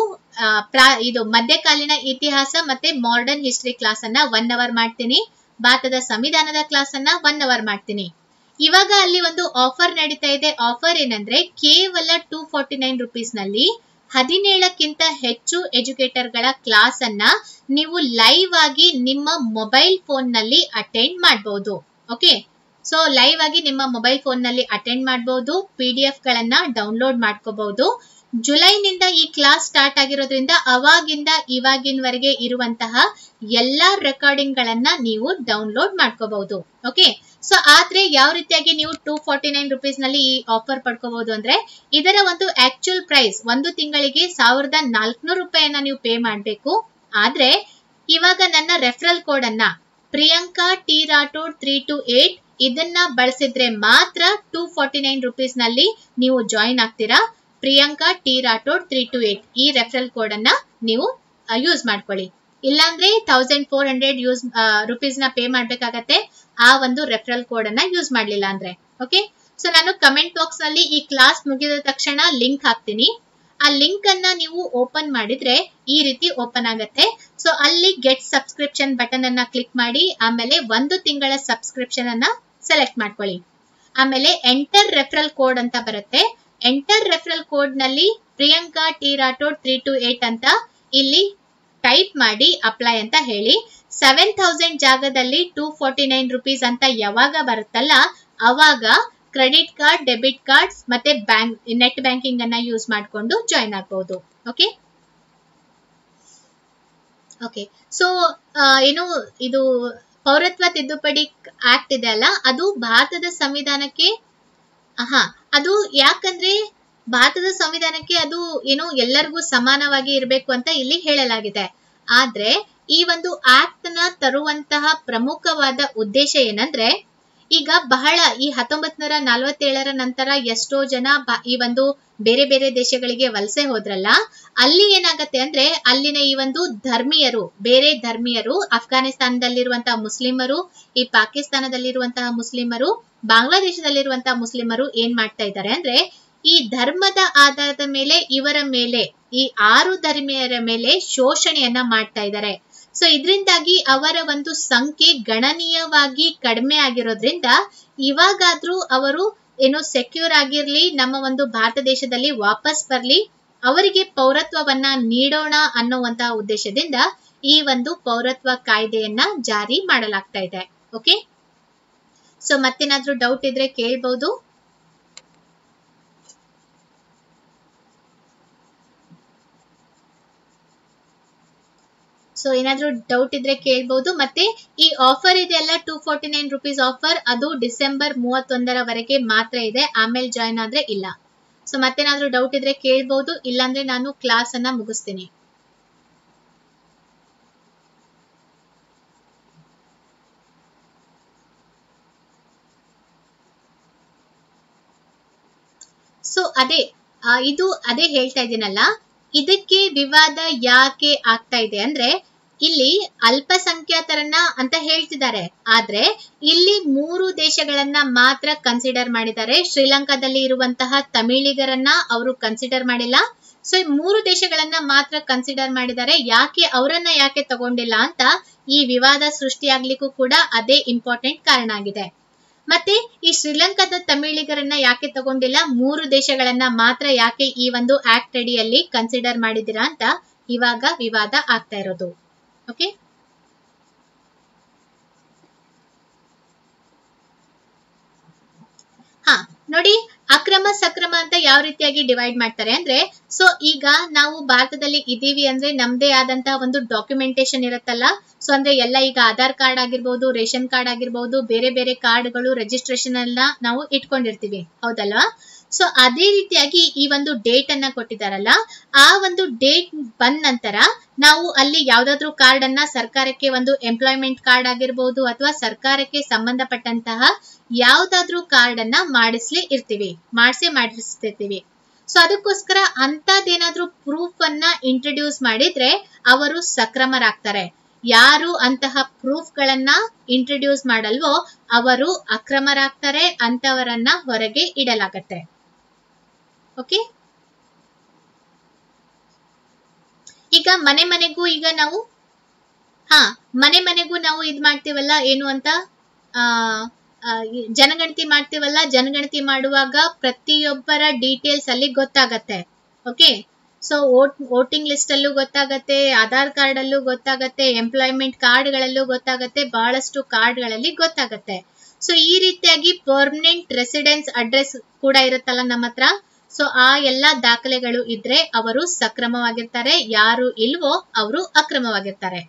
Speaker 1: ಇದು ಮಧ್ಯಕಾಲೀನ ಇತಿಹಾಸ ಮತ್ತೆ ಮಾಡರ್ನ್ ಹಿಸ್ಟ್ರಿ ಕ್ಲಾಸ್ ಅನ್ನ ಒನ್ ಅವರ್ ಮಾಡ್ತೀನಿ ಭಾರತದ ಸಂವಿಧಾನದ ಕ್ಲಾಸ್ ಅನ್ನ ಒನ್ ಅವರ್ ಮಾಡ್ತೀನಿ ಇವಾಗ ಅಲ್ಲಿ ಒಂದು ಆಫರ್ ನಡೀತಾ ಇದೆ ಆಫರ್ ಏನಂದ್ರೆ ಕೇವಲ ಟೂ ಫಾರ್ಟಿ ನೈನ್ ರುಪೀಸ್ ನಲ್ಲಿ ಹದಿನೇಳಕ್ಕಿಂತ ಹೆಚ್ಚು ಎಜುಕೇಟರ್ ಗಳ ಕ್ಲಾಸ್ ಅನ್ನ ನೀವು ಲೈವ್ ಆಗಿ ನಿಮ್ಮ ಮೊಬೈಲ್ ಫೋನ್ ನಲ್ಲಿ ಅಟೆಂಡ್ ಮಾಡಬಹುದು ಓಕೆ ಸೊ ಲೈವ್ ಆಗಿ ನಿಮ್ಮ ಮೊಬೈಲ್ ಫೋನ್ ನಲ್ಲಿ ಅಟೆಂಡ್ ಮಾಡಬಹುದು ಪಿ ಡಿ ಎಫ್ ಗಳನ್ನ ಡೌನ್ಲೋಡ್ ಮಾಡ್ಕೋಬಹುದು ಜುಲೈನಿಂದ ಈ ಕ್ಲಾಸ್ ಸ್ಟಾರ್ಟ್ ಆಗಿರೋದ್ರಿಂದ ಅವಾಗಿಂದ ಇವಾಗಿನವರೆಗೆ ಇರುವಂತಹ ಎಲ್ಲಾ ರೆಕಾರ್ಡಿಂಗ್ ಗಳನ್ನ ನೀವು ಡೌನ್ಲೋಡ್ ಮಾಡ್ಕೋಬಹುದು ಓಕೆ ಸೊ ಆದ್ರೆ ಯಾವ ರೀತಿಯಾಗಿ ನೀವು ಟೂ ಫಾರ್ಟಿ ನೈನ್ ರುಪೀಸ್ ನಲ್ಲಿ ಈ ಆಫರ್ ಪಡ್ಕೋಬಹುದು ಅಂದ್ರೆ ಇದರ ಒಂದು ಆಕ್ಚುಯಲ್ ಪ್ರೈಸ್ ಒಂದು ತಿಂಗಳಿಗೆ ಸಾವಿರದ ನಾಲ್ಕುನೂರು ರೂಪಾಯಿಯನ್ನ ನೀವು ಪೇ ಮಾಡಬೇಕು ಆದ್ರೆ ಇವಾಗ ನನ್ನ ರೆಫರಲ್ ಕೋಡ್ ಅನ್ನ Priyanka T Rathod three two eight ಇದನ್ನ ಬಳಸಿದ್ರೆ ಮಾತ್ರ ಟೂ ಫಾರ್ಟಿ ನೈನ್ ರುಪೀಸ್ ನಲ್ಲಿ ನೀವು ಜಾಯಿನ್ ಆಗ್ತೀರಾ Priyanka T Rathod three two eight ಈ ರೆಫರಲ್ ಕೋಡ್ ಅನ್ನ ನೀವು ಯೂಸ್ ಮಾಡ್ಕೊಳ್ಳಿ ಇಲ್ಲಾಂದ್ರೆ thousand four hundred use rupees ನ ಪೇ ಮಾಡ್ಬೇಕಾಗತ್ತೆ ಆ ಒಂದು ರೆಫರಲ್ ಕೋಡ್ ಅನ್ನ ಯೂಸ್ ಮಾಡ್ಲಿಲ್ಲ ಅಂದ್ರೆ ಓಕೆ ಸೊ ನಾನು ಕಮೆಂಟ್ ಬಾಕ್ಸ್ ನಲ್ಲಿ ಈ ಕ್ಲಾಸ್ ಮುಗಿದ ತಕ್ಷಣ ಲಿಂಕ್ ಹಾಕ್ತೀನಿ ಆ ಲಿಂಕ್ ಅನ್ನ ನೀವು ಓಪನ್ ಮಾಡಿದ್ರೆ ಈ ರೀತಿ ಓಪನ್ ಆಗತ್ತೆ ಸೊ ಅಲ್ಲಿ ಗೆಟ್ ಸಬ್ಸ್ಕ್ರಿಪ್ಷನ್ ಬಟನ್ ಅನ್ನ ಕ್ಲಿಕ್ ಮಾಡಿ ಆಮೇಲೆ ಒಂದು ತಿಂಗಳ ಸಬ್ಸ್ಕ್ರಿಪ್ಷನ್ ಅನ್ನ ಸೆಲೆಕ್ಟ್ ಮಾಡ್ಕೊಳ್ಳಿ ಆಮೇಲೆ ಎಂಟರ್ ರೆಫರಲ್ ಕೋಡ್ ಅಂತ ಬರುತ್ತೆ ಎಂಟರ್ ರೆಫರಲ್ ಕೋಡ್ ನಲ್ಲಿ Priyanka T Rathod three two eight ಅಂತ ಇಲ್ಲಿ ಟೈಪ್ ಮಾಡಿ ಅಪ್ಲೈ ಅಂತ ಹೇಳಿ ಸೆವೆನ್ ಥೌಸಂಡ್ ಜಾಗದಲ್ಲಿ ಟೂ ಫಾರ್ಟಿ ನೈನ್ ರುಪೀಸ್ ಅಂತ ಯಾವಾಗ ಬರುತ್ತಲ್ಲ ಅವಾಗ ಕ್ರೆಡಿಟ್ ಕಾರ್ಡ್ ಡೆಬಿಟ್ ಕಾರ್ಡ್ಸ್ ಮತ್ತೆ ಬ್ಯಾಂಕ್ ನೆಟ್ ಬ್ಯಾಂಕಿಂಗ್ ಅನ್ನ ಯೂಸ್ ಮಾಡಿಕೊಂಡು ಜಾಯಿನ್ ಆಗಬಹುದು ಓಕೆ ಓಕೆ ಸೊ ಏನು ಇದು ಪೌರತ್ವ ತಿದ್ದುಪಡಿ ಆಕ್ಟ್ ಇದೆ ಅಲ್ಲ ಅದು ಭಾರತದ ಸಂವಿಧಾನಕ್ಕೆ ಹಾ ಅದು ಯಾಕಂದ್ರೆ ಭಾರತದ ಸಂವಿಧಾನಕ್ಕೆ ಅದು ಏನು ಎಲ್ಲರಿಗೂ ಸಮಾನವಾಗಿ ಇರಬೇಕು ಅಂತ ಇಲ್ಲಿ ಹೇಳಲಾಗಿದೆ ಆದ್ರೆ ಈ ಒಂದು ಆಕ್ಟ್ ನ ತರುವಂತಹ ಪ್ರಮುಖವಾದ ಉದ್ದೇಶ ಏನಂದ್ರೆ ಈಗ ಬಹಳ ಈ ಹತ್ತೊಂಬತ್ ನೂರ ನಲವತ್ತೇಳರ ನಂತರ ಎಷ್ಟೋ ಜನ ಈ ಒಂದು ಬೇರೆ ಬೇರೆ ದೇಶಗಳಿಗೆ ವಲಸೆ ಹೋದ್ರಲ್ಲ ಅಲ್ಲಿ ಏನಾಗತ್ತೆ ಅಂದ್ರೆ ಅಲ್ಲಿನ ಈ ಒಂದು ಧರ್ಮೀಯರು ಬೇರೆ ಧರ್ಮೀಯರು ಅಫ್ಘಾನಿಸ್ತಾನದಲ್ಲಿರುವಂತಹ ಮುಸ್ಲಿಮರು ಈ ಪಾಕಿಸ್ತಾನದಲ್ಲಿರುವಂತಹ ಮುಸ್ಲಿಮರು ಬಾಂಗ್ಲಾದೇಶದಲ್ಲಿರುವಂತಹ ಮುಸ್ಲಿಮರು ಏನ್ ಮಾಡ್ತಾ ಇದ್ದಾರೆ ಅಂದ್ರೆ ಈ ಧರ್ಮದ ಆಧಾರದ ಮೇಲೆ ಇವರ ಮೇಲೆ ಈ ಆರು ಧರ್ಮೀಯರ ಮೇಲೆ ಶೋಷಣೆಯನ್ನ ಮಾಡ್ತಾ ಇದ್ದಾರೆ ಸೊ ಇದರಿಂದಾಗಿ ಅವರ ಒಂದು ಸಂಖ್ಯೆ ಗಣನೀಯವಾಗಿ ಕಡಿಮೆ ಆಗಿರೋದ್ರಿಂದ ಇವಾಗಾದ್ರೂ ಅವರು ಏನೋ ಸೆಕ್ಯೂರ್ ಆಗಿರ್ಲಿ ನಮ್ಮ ಒಂದು ಭಾರತ ದೇಶದಲ್ಲಿ ವಾಪಸ್ ಬರ್ಲಿ ಅವರಿಗೆ ಪೌರತ್ವವನ್ನ ನೀಡೋಣ ಅನ್ನುವಂತಹ ಉದ್ದೇಶದಿಂದ ಈ ಒಂದು ಪೌರತ್ವ ಕಾಯ್ದೆಯನ್ನ ಜಾರಿ ಮಾಡಲಾಗ್ತಾ ಇದೆ ಓಕೆ ಸೊ ಮತ್ತೇನಾದ್ರೂ ಡೌಟ್ ಇದ್ರೆ ಕೇಳ್ಬಹುದು ಸೊ ಏನಾದ್ರೂ ಡೌಟ್ ಇದ್ರೆ ಕೇಳ್ಬಹುದು ಮತ್ತೆ ಈ ಆಫರ್ ಇದೆಯಲ್ಲ two forty nine rupees offer ಅದು ಡಿಸೆಂಬರ್ ಮೂವತ್ತೊಂದರವರೆಗೆ ಮಾತ್ರ ಇದೆ ಆಮೇಲೆ ಜಾಯಿನ್ ಆದ್ರೆ ಇಲ್ಲ ಸೊ ಮತ್ತೇನಾದ್ರೂ ಡೌಟ್ ಇದ್ರೆ ಕೇಳ್ಬಹುದು ಇಲ್ಲಾಂದ್ರೆ ನಾನು ಕ್ಲಾಸ್ ಅನ್ನ ಮುಗಿಸ್ತೀನಿ ಸೊ ಅದೇ ಇದು ಅದೇ ಹೇಳ್ತಾ ಇದ್ದೀನಲ್ಲ ಇದಕ್ಕೆ ವಿವಾದ ಯಾಕೆ ಆಗ್ತಾ ಇದೆ ಅಂದ್ರೆ ಇಲ್ಲಿ ಅಲ್ಪಸಂಖ್ಯಾತರನ್ನ ಅಂತ ಹೇಳ್ತಿದ್ದಾರೆ ಆದ್ರೆ ಇಲ್ಲಿ ಮೂರು ದೇಶಗಳನ್ನ ಮಾತ್ರ ಕನ್ಸಿಡರ್ ಮಾಡಿದ್ದಾರೆ ಶ್ರೀಲಂಕಾದಲ್ಲಿ ಇರುವಂತಹ ತಮಿಳಿಗರನ್ನ ಅವರು ಕನ್ಸಿಡರ್ ಮಾಡಿಲ್ಲ ಸೊ ಈ ಮೂರು ದೇಶಗಳನ್ನ ಮಾತ್ರ ಕನ್ಸಿಡರ್ ಮಾಡಿದ್ದಾರೆ ಯಾಕೆ ಅವರನ್ನ ಯಾಕೆ ತಗೊಂಡಿಲ್ಲ ಅಂತ ಈ ವಿವಾದ ಸೃಷ್ಟಿಯಾಗ್ಲಿಕ್ಕೂ ಕೂಡ ಅದೇ ಇಂಪಾರ್ಟೆಂಟ್ ಕಾರಣ ಆಗಿದೆ ಮತ್ತೆ ಈ ಶ್ರೀಲಂಕಾದ ತಮಿಳಿಗರನ್ನ ಯಾಕೆ ತಗೊಂಡಿಲ್ಲ ಮೂರು ದೇಶಗಳನ್ನ ಮಾತ್ರ ಯಾಕೆ ಈ ಒಂದು ಆಕ್ಟ್ ಅಡಿಯಲ್ಲಿ ಕನ್ಸಿಡರ್ ಮಾಡಿದಿರಾ ಅಂತ ಇವಾಗ ವಿವಾದ ಆಗ್ತಾ ಇರೋದು ಓಕೆ ಹಾ ನೋಡಿ ಅಕ್ರಮ ಸಕ್ರಮ ಅಂತ ಯಾವ ರೀತಿಯಾಗಿ ಡಿವೈಡ್ ಮಾಡ್ತಾರೆ ಅಂದ್ರೆ ಸೊ ಈಗ ನಾವು ಭಾರತದಲ್ಲಿ ಇದೀವಿ ಅಂದ್ರೆ ನಮ್ದೇ ಆದಂತಹ ಒಂದು ಡಾಕ್ಯುಮೆಂಟೇಶನ್ ಇರುತ್ತಲ್ಲ ಸೊ ಅಂದ್ರೆ ಎಲ್ಲ ಈಗ ಆಧಾರ್ ಕಾರ್ಡ್ ಆಗಿರ್ಬೋದು ರೇಷನ್ ಕಾರ್ಡ್ ಆಗಿರ್ಬೋದು ಬೇರೆ ಬೇರೆ ಕಾರ್ಡ್ಗಳು ರಿಜಿಸ್ಟ್ರೇಷನ್ ಎಲ್ಲ ನಾವು ಇಟ್ಕೊಂಡಿರ್ತೀವಿ ಹೌದಲ್ವಾ ಸೊ ಅದೇ ರೀತಿಯಾಗಿ ಈ ಒಂದು ಡೇಟ್ ಅನ್ನ ಕೊಟ್ಟಿದಾರಲ್ಲ ಆ ಒಂದು ಡೇಟ್ ಬಂದ ನಂತರ ನಾವು ಅಲ್ಲಿ ಯಾವ್ದಾದ್ರು ಕಾರ್ಡ್ ಅನ್ನ ಸರ್ಕಾರಕ್ಕೆ ಒಂದು ಎಂಪ್ಲಾಯ್ಮೆಂಟ್ ಕಾರ್ಡ್ ಆಗಿರ್ಬೋದು ಅಥವಾ ಸರ್ಕಾರಕ್ಕೆ ಸಂಬಂಧಪಟ್ಟಂತಹ ಯಾವ್ದಾದ್ರು ಕಾರ್ಡ್ ಅನ್ನ ಮಾಡಿಸ್ಲಿ ಇರ್ತೀವಿ ಮಾಡಿಸೇ ಮಾಡಿಸ್ತಿರ್ತೀವಿ ಸೊ ಅದಕ್ಕೋಸ್ಕರ ಅಂತದೇನಾದ್ರೂ ಪ್ರೂಫ್ ಅನ್ನ ಇಂಟ್ರೊಡ್ಯೂಸ್ ಮಾಡಿದ್ರೆ ಅವರು ಸಕ್ರಮರಾಗ್ತಾರೆ ಯಾರು ಅಂತಹ ಪ್ರೂಫ್ ಗಳನ್ನ ಇಂಟ್ರೊಡ್ಯೂಸ್ ಮಾಡಲ್ವೋ ಅವರು ಅಕ್ರಮರಾಗ್ತಾರೆ ಅಂತವರನ್ನ ಹೊರಗೆ ಇಡಲಾಗತ್ತೆ ಓಕೆ ಈಗ ಮನೆ ಮನೆಗೂ ಈಗ ನಾವು ಹಾ ಮನೆ ಮನೆಗೂ ನಾವು ಇದ್ ಮಾಡ್ತೀವಲ್ಲ ಏನು ಅಂತ ಆ ಆ, ಈ ಜನಗಣತಿ ಮಾಡ್ತೀವಲ್ಲ ಜನಗಣತಿ ಮಾಡುವಾಗ ಪ್ರತಿಯೊಬ್ಬರ ಡೀಟೇಲ್ಸ್ ಅಲ್ಲಿ ಗೊತ್ತಾಗತ್ತೆ okay so vote voting list ಅಲ್ಲೂ ಗೊತ್ತಾಗತ್ತೆ ಆಧಾರ್ ಕಾರ್ಡ್ ಅಲ್ಲೂ ಗೊತ್ತಾಗತ್ತೆ ಎಂಪ್ಲಾಯ್ಮೆಂಟ್ ಕಾರ್ಡ್ ಗಳಲ್ಲೂ ಗೊತ್ತಾಗತ್ತೆ ಬಹಳಷ್ಟು ಕಾರ್ಡ್ ಗಳಲ್ಲಿ ಗೊತ್ತಾಗತ್ತೆ ಸೊ ಈ ರೀತಿಯಾಗಿ ಪರ್ಮನೆಂಟ್ ರೆಸಿಡೆನ್ಸ್ ಅಡ್ರೆಸ್ ಕೂಡ ಇರುತ್ತಲ್ಲ ನಮ್ಮ ಹತ್ರ ಸೊ ಆ ಎಲ್ಲಾ ದಾಖಲೆಗಳು ಇದ್ರೆ ಅವರು ಸಕ್ರಮವಾಗಿರ್ತಾರೆ ಯಾರು ಇಲ್ವೋ ಅವರು ಅಕ್ರಮವಾಗಿರ್ತಾರೆ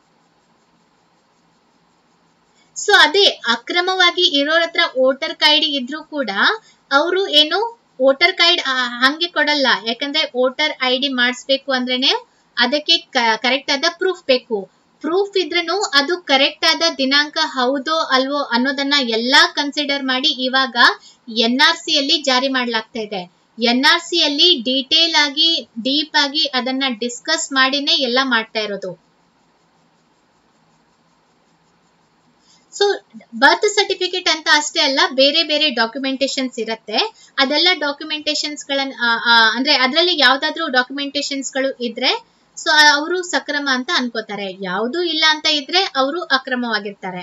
Speaker 1: ಸೊ ಅದೇ ಅಕ್ರಮವಾಗಿ ಇರೋರ ಹತ್ರ ವೋಟರ್ ಕಾರ್ಡ್ ಇದ್ರೂ ಕೂಡ ಅವರು ಏನು ವೋಟರ್ ಕಾರ್ಡ್ ಹಂಗೆ ಕೊಡಲ್ಲ ಯಾಕಂದ್ರೆ ವೋಟರ್ ಐ ಡಿ ಮಾಡಿಸ್ಬೇಕು ಅಂದ್ರೇನೆ ಅದಕ್ಕೆ ಕರೆಕ್ಟ್ ಆದ ಪ್ರೂಫ್ ಬೇಕು ಪ್ರೂಫ್ ಇದ್ರೂ ಅದು ಕರೆಕ್ಟ್ ಆದ ದಿನಾಂಕ ಹೌದೋ ಅಲ್ವೋ ಅನ್ನೋದನ್ನ ಎಲ್ಲಾ ಕನ್ಸಿಡರ್ ಮಾಡಿ ಇವಾಗ ಎನ್ ಆರ್ ಸಿ ಅಲ್ಲಿ ಜಾರಿ ಮಾಡ್ಲಾಗ್ತಾ ಇದೆ ಎನ್ ಆರ್ ಸಿ ಅಲ್ಲಿ ಡೀಟೇಲ್ ಆಗಿ ಡೀಪ್ ಆಗಿ ಅದನ್ನ ಡಿಸ್ಕಸ್ ಮಾಡಿನೇ ಎಲ್ಲ ಮಾಡ್ತಾ ಇರೋದು ಸೊ ಬರ್ತ್ ಸರ್ಟಿಫಿಕೇಟ್ ಅಂತ ಅಷ್ಟೇ ಅಲ್ಲ ಬೇರೆ ಬೇರೆ ಡಾಕ್ಯುಮೆಂಟೇಶನ್ಸ್ ಇರುತ್ತೆ ಅದೆಲ್ಲ ಡಾಕ್ಯುಮೆಂಟೇಶನ್ಸ್ ಗಳನ್ನ ಆ, ಆ, ಅಂದ್ರೆ ಅದರಲ್ಲಿ ಯಾವ್ದಾದ್ರು ಡಾಕ್ಯುಮೆಂಟೇಶನ್ಸ್ ಗಳು ಇದ್ರೆ ಸೊ ಅವರು ಸಕ್ರಮ ಅಂತ ಅನ್ಕೋತಾರೆ ಯಾವ್ದು ಇಲ್ಲ ಅಂತ ಇದ್ರೆ ಅವರು ಅಕ್ರಮವಾಗಿರ್ತಾರೆ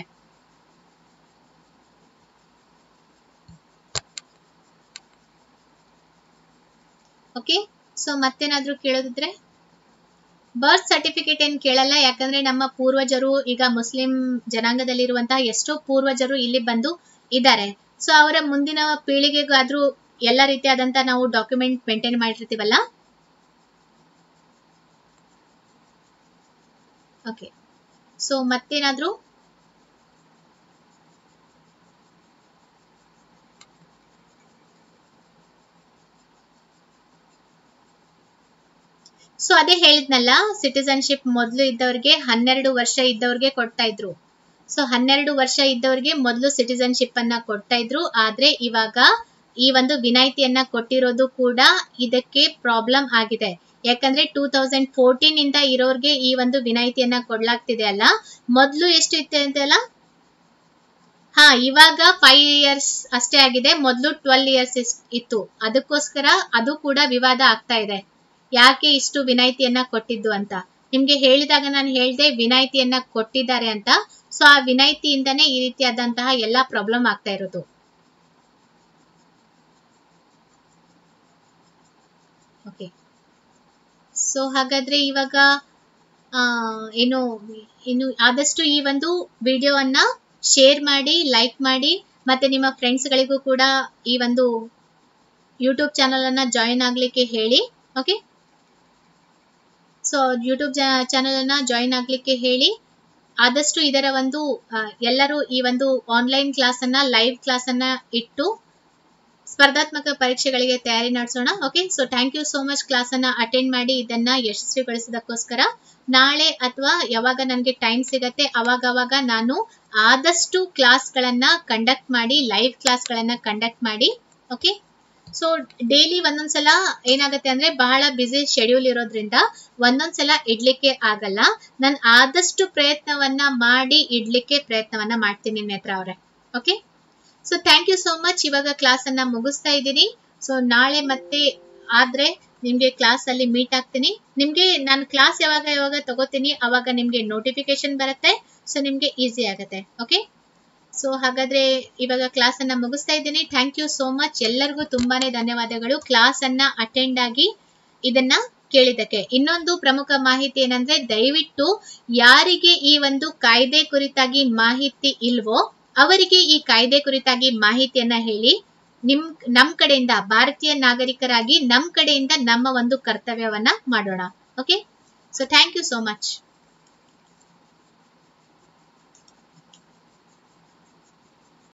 Speaker 1: ಓಕೆ ಸೊ ಮತ್ತೇನಾದ್ರೂ ಕೇಳೋದಿದ್ರೆ ಬರ್ತ್ ಸರ್ಟಿಫಿಕೇಟ್ ಏನ್ ಕೇಳಲ್ಲ ಯಾಕಂದ್ರೆ ನಮ್ಮ ಪೂರ್ವಜರು ಈಗ ಮುಸ್ಲಿಂ ಜನಾಂಗದಲ್ಲಿರುವಂತಹ ಎಷ್ಟೋ ಪೂರ್ವಜರು ಇಲ್ಲಿ ಬಂದು ಇದ್ದಾರೆ ಸೊ ಅವರ ಮುಂದಿನ ಪೀಳಿಗೆಗಾದ್ರೂ ಎಲ್ಲ ರೀತಿಯಾದಂತ ನಾವು ಡಾಕ್ಯುಮೆಂಟ್ ಮೇಂಟೈನ್ ಮಾಡಿರ್ತೀವಲ್ಲ ಓಕೆ ಸೊ ಮತ್ತೇನಾದ್ರೂ ಸೊ ಅದೇ ಹೇಳಿದ್ನಲ್ಲ ಸಿಟಿಸನ್ಶಿಪ್ ಮೊದಲು ಇದ್ದವ್ರಿಗೆ ಹನ್ನೆರಡು ವರ್ಷ ಇದ್ದವ್ರಿಗೆ ಕೊಡ್ತಾ ಇದ್ರು ಸೊ ಹನ್ನೆರಡು ವರ್ಷ ಇದ್ದವ್ರಿಗೆ ಮೊದಲು ಸಿಟಿಸನ್ಶಿಪ್ ಅನ್ನ ಕೊಡ್ತಾ ಇದ್ರು ಆದ್ರೆ ಇವಾಗ ಈ ಒಂದು ವಿನಾಯಿತಿಯನ್ನ ಕೊಟ್ಟಿರೋದು ಕೂಡ ಇದಕ್ಕೆ ಪ್ರಾಬ್ಲಮ್ ಆಗಿದೆ ಯಾಕಂದ್ರೆ ಟೂ ತೌಸಂಡ್ ಫೋರ್ಟೀನ್ ಇಂದ ಇರೋರ್ಗೆ ಈ ಒಂದು ವಿನಾಯಿತಿಯನ್ನ ಕೊಡ್ಲಾಗ್ತಿದೆ ಅಲ್ಲ ಮೊದಲು ಎಷ್ಟು ಇತ್ತು ಅಂತೆಲ್ಲ ಹಾ ಇವಾಗ ಫೈವ್ ಇಯರ್ಸ್ ಅಷ್ಟೇ ಆಗಿದೆ ಮೊದಲು ಟ್ವೆಲ್ ಇಯರ್ಸ್ ಇತ್ತು ಅದಕ್ಕೋಸ್ಕರ ಅದು ಕೂಡ ವಿವಾದ ಆಗ್ತಾ ಇದೆ ಯಾಕೆ ಇಷ್ಟು ವಿನಾಯಿತಿಯನ್ನ ಕೊಟ್ಟಿದ್ದು ಅಂತ ನಿಮ್ಗೆ ಹೇಳಿದಾಗ ನಾನು ಹೇಳ್ದೆ ವಿನಾಯಿತಿಯನ್ನ ಕೊಟ್ಟಿದ್ದಾರೆ ಅಂತ ಸೊ ಆ ವಿನಾಯಿತಿಯಿಂದನೇ ಈ ರೀತಿಯಾದಂತಹ ಎಲ್ಲಾ ಪ್ರಾಬ್ಲಮ್ ಆಗ್ತಾ ಇರೋದು ಓಕೆ ಸೊ ಹಾಗಾದ್ರೆ ಇವಾಗ ಆ, ಏನು ಇನ್ನು ಆದಷ್ಟು ಈ ಒಂದು ವಿಡಿಯೋವನ್ನ ಶೇರ್ ಮಾಡಿ ಲೈಕ್ ಮಾಡಿ ಮತ್ತೆ ನಿಮ್ಮ ಫ್ರೆಂಡ್ಸ್ ಗಳಿಗೂ ಕೂಡ ಈ ಒಂದು ಯೂಟ್ಯೂಬ್ ಚಾನಲ್ ಅನ್ನ ಜಾಯಿನ್ ಆಗ್ಲಿಕ್ಕೆ ಹೇಳಿ ಓಕೆ ಸೊ ಯೂಟ್ಯೂಬ್ ಚಾನಲ್ ಅನ್ನ ಜಾಯಿನ್ ಆಗ್ಲಿಕ್ಕೆ ಹೇಳಿ ಆದಷ್ಟು ಇದರ ಒಂದು ಆ, ಎಲ್ಲರೂ ಈ ಒಂದು ಆನ್ಲೈನ್ ಕ್ಲಾಸ್ ಅನ್ನ ಲೈವ್ ಕ್ಲಾಸ್ ಅನ್ನ ಇಟ್ಟು ಸ್ಪರ್ಧಾತ್ಮಕ ಪರೀಕ್ಷೆಗಳಿಗೆ ತಯಾರಿ ನಡೆಸೋಣ okay so thank you so much class ಅನ್ನ ಅಟೆಂಡ್ ಮಾಡಿ ಇದನ್ನ ಯಶಸ್ವಿಗೊಳಿಸಿದಕ್ಕೋಸ್ಕರ ನಾಳೆ ಅಥವಾ ಯಾವಾಗ ನನಗೆ ಟೈಮ್ ಸಿಗತ್ತೆ ಅವಾಗ ಅವಾಗ ನಾನು ಆದಷ್ಟು ಕ್ಲಾಸ್ಗಳನ್ನ ಕಂಡಕ್ಟ್ ಮಾಡಿ ಲೈವ್ ಕ್ಲಾಸ್ಗಳನ್ನ ಕಂಡಕ್ಟ್ ಮಾಡಿ ಓಕೆ ಸೊ ಡೈಲಿ ಒಂದೊಂದ್ಸಲ ಏನಾಗುತ್ತೆ ಅಂದ್ರೆ ಬಹಳ ಬಿಸಿ ಶೆಡ್ಯೂಲ್ ಇರೋದ್ರಿಂದ ಒಂದೊಂದ್ಸಲ ಇಡ್ಲಿಕ್ಕೆ ಆಗಲ್ಲ ನಾನು ಆದಷ್ಟು ಪ್ರಯತ್ನವನ್ನ ಮಾಡಿ ಇಡ್ಲಿಕ್ಕೆ ಪ್ರಯತ್ನವನ್ನ ಮಾಡ್ತೀನಿ ನೇತ್ರ ಅವ್ರೆ okay so thank you so much ಇವಾಗ ಕ್ಲಾಸ್ ಅನ್ನ ಮುಗಿಸ್ತಾ ಇದ್ದೀನಿ ಸೊ ನಾಳೆ ಮತ್ತೆ ಆದ್ರೆ ನಿಮ್ಗೆ ಕ್ಲಾಸ್ ಅಲ್ಲಿ ಮೀಟ್ ಆಗ್ತೀನಿ ನಿಮ್ಗೆ ನಾನು ಕ್ಲಾಸ್ ಯಾವಾಗ ಯಾವಾಗ ತಗೋತೀನಿ ಅವಾಗ ನಿಮ್ಗೆ ನೋಟಿಫಿಕೇಶನ್ ಬರುತ್ತೆ ಸೊ ನಿಮ್ಗೆ ಈಸಿ ಆಗುತ್ತೆ ಓಕೆ ಸೊ ಹಾಗಾದ್ರೆ ಇವಾಗ ಕ್ಲಾಸ್ ಅನ್ನ ಮುಗಿಸ್ತಾ ಇದ್ದೀನಿ ಥ್ಯಾಂಕ್ ಯು ಸೋ ಮಚ್ ಎಲ್ಲರಿಗೂ ತುಂಬಾನೇ ಧನ್ಯವಾದಗಳು ಕ್ಲಾಸ್ ಅನ್ನ ಅಟೆಂಡ್ ಆಗಿ ಇದನ್ನ ಕೇಳಿದ್ದಕ್ಕೆ ಇನ್ನೊಂದು ಪ್ರಮುಖ ಮಾಹಿತಿ ಏನಂದ್ರೆ ದಯವಿಟ್ಟು ಯಾರಿಗೆ ಈ ಒಂದು ಕಾಯ್ದೆ ಕುರಿತಾಗಿ ಮಾಹಿತಿ ಇಲ್ವೋ ಅವರಿಗೆ ಈ ಕಾಯ್ದೆ ಕುರಿತಾಗಿ ಮಾಹಿತಿಯನ್ನ ಹೇಳಿ ನಿಮ್ ನಮ್ ಕಡೆಯಿಂದ ಭಾರತೀಯ ನಾಗರಿಕರಾಗಿ ನಮ್ ಕಡೆಯಿಂದ ನಮ್ಮ ಒಂದು ಕರ್ತವ್ಯವನ್ನ ಮಾಡೋಣ okay so thank you so much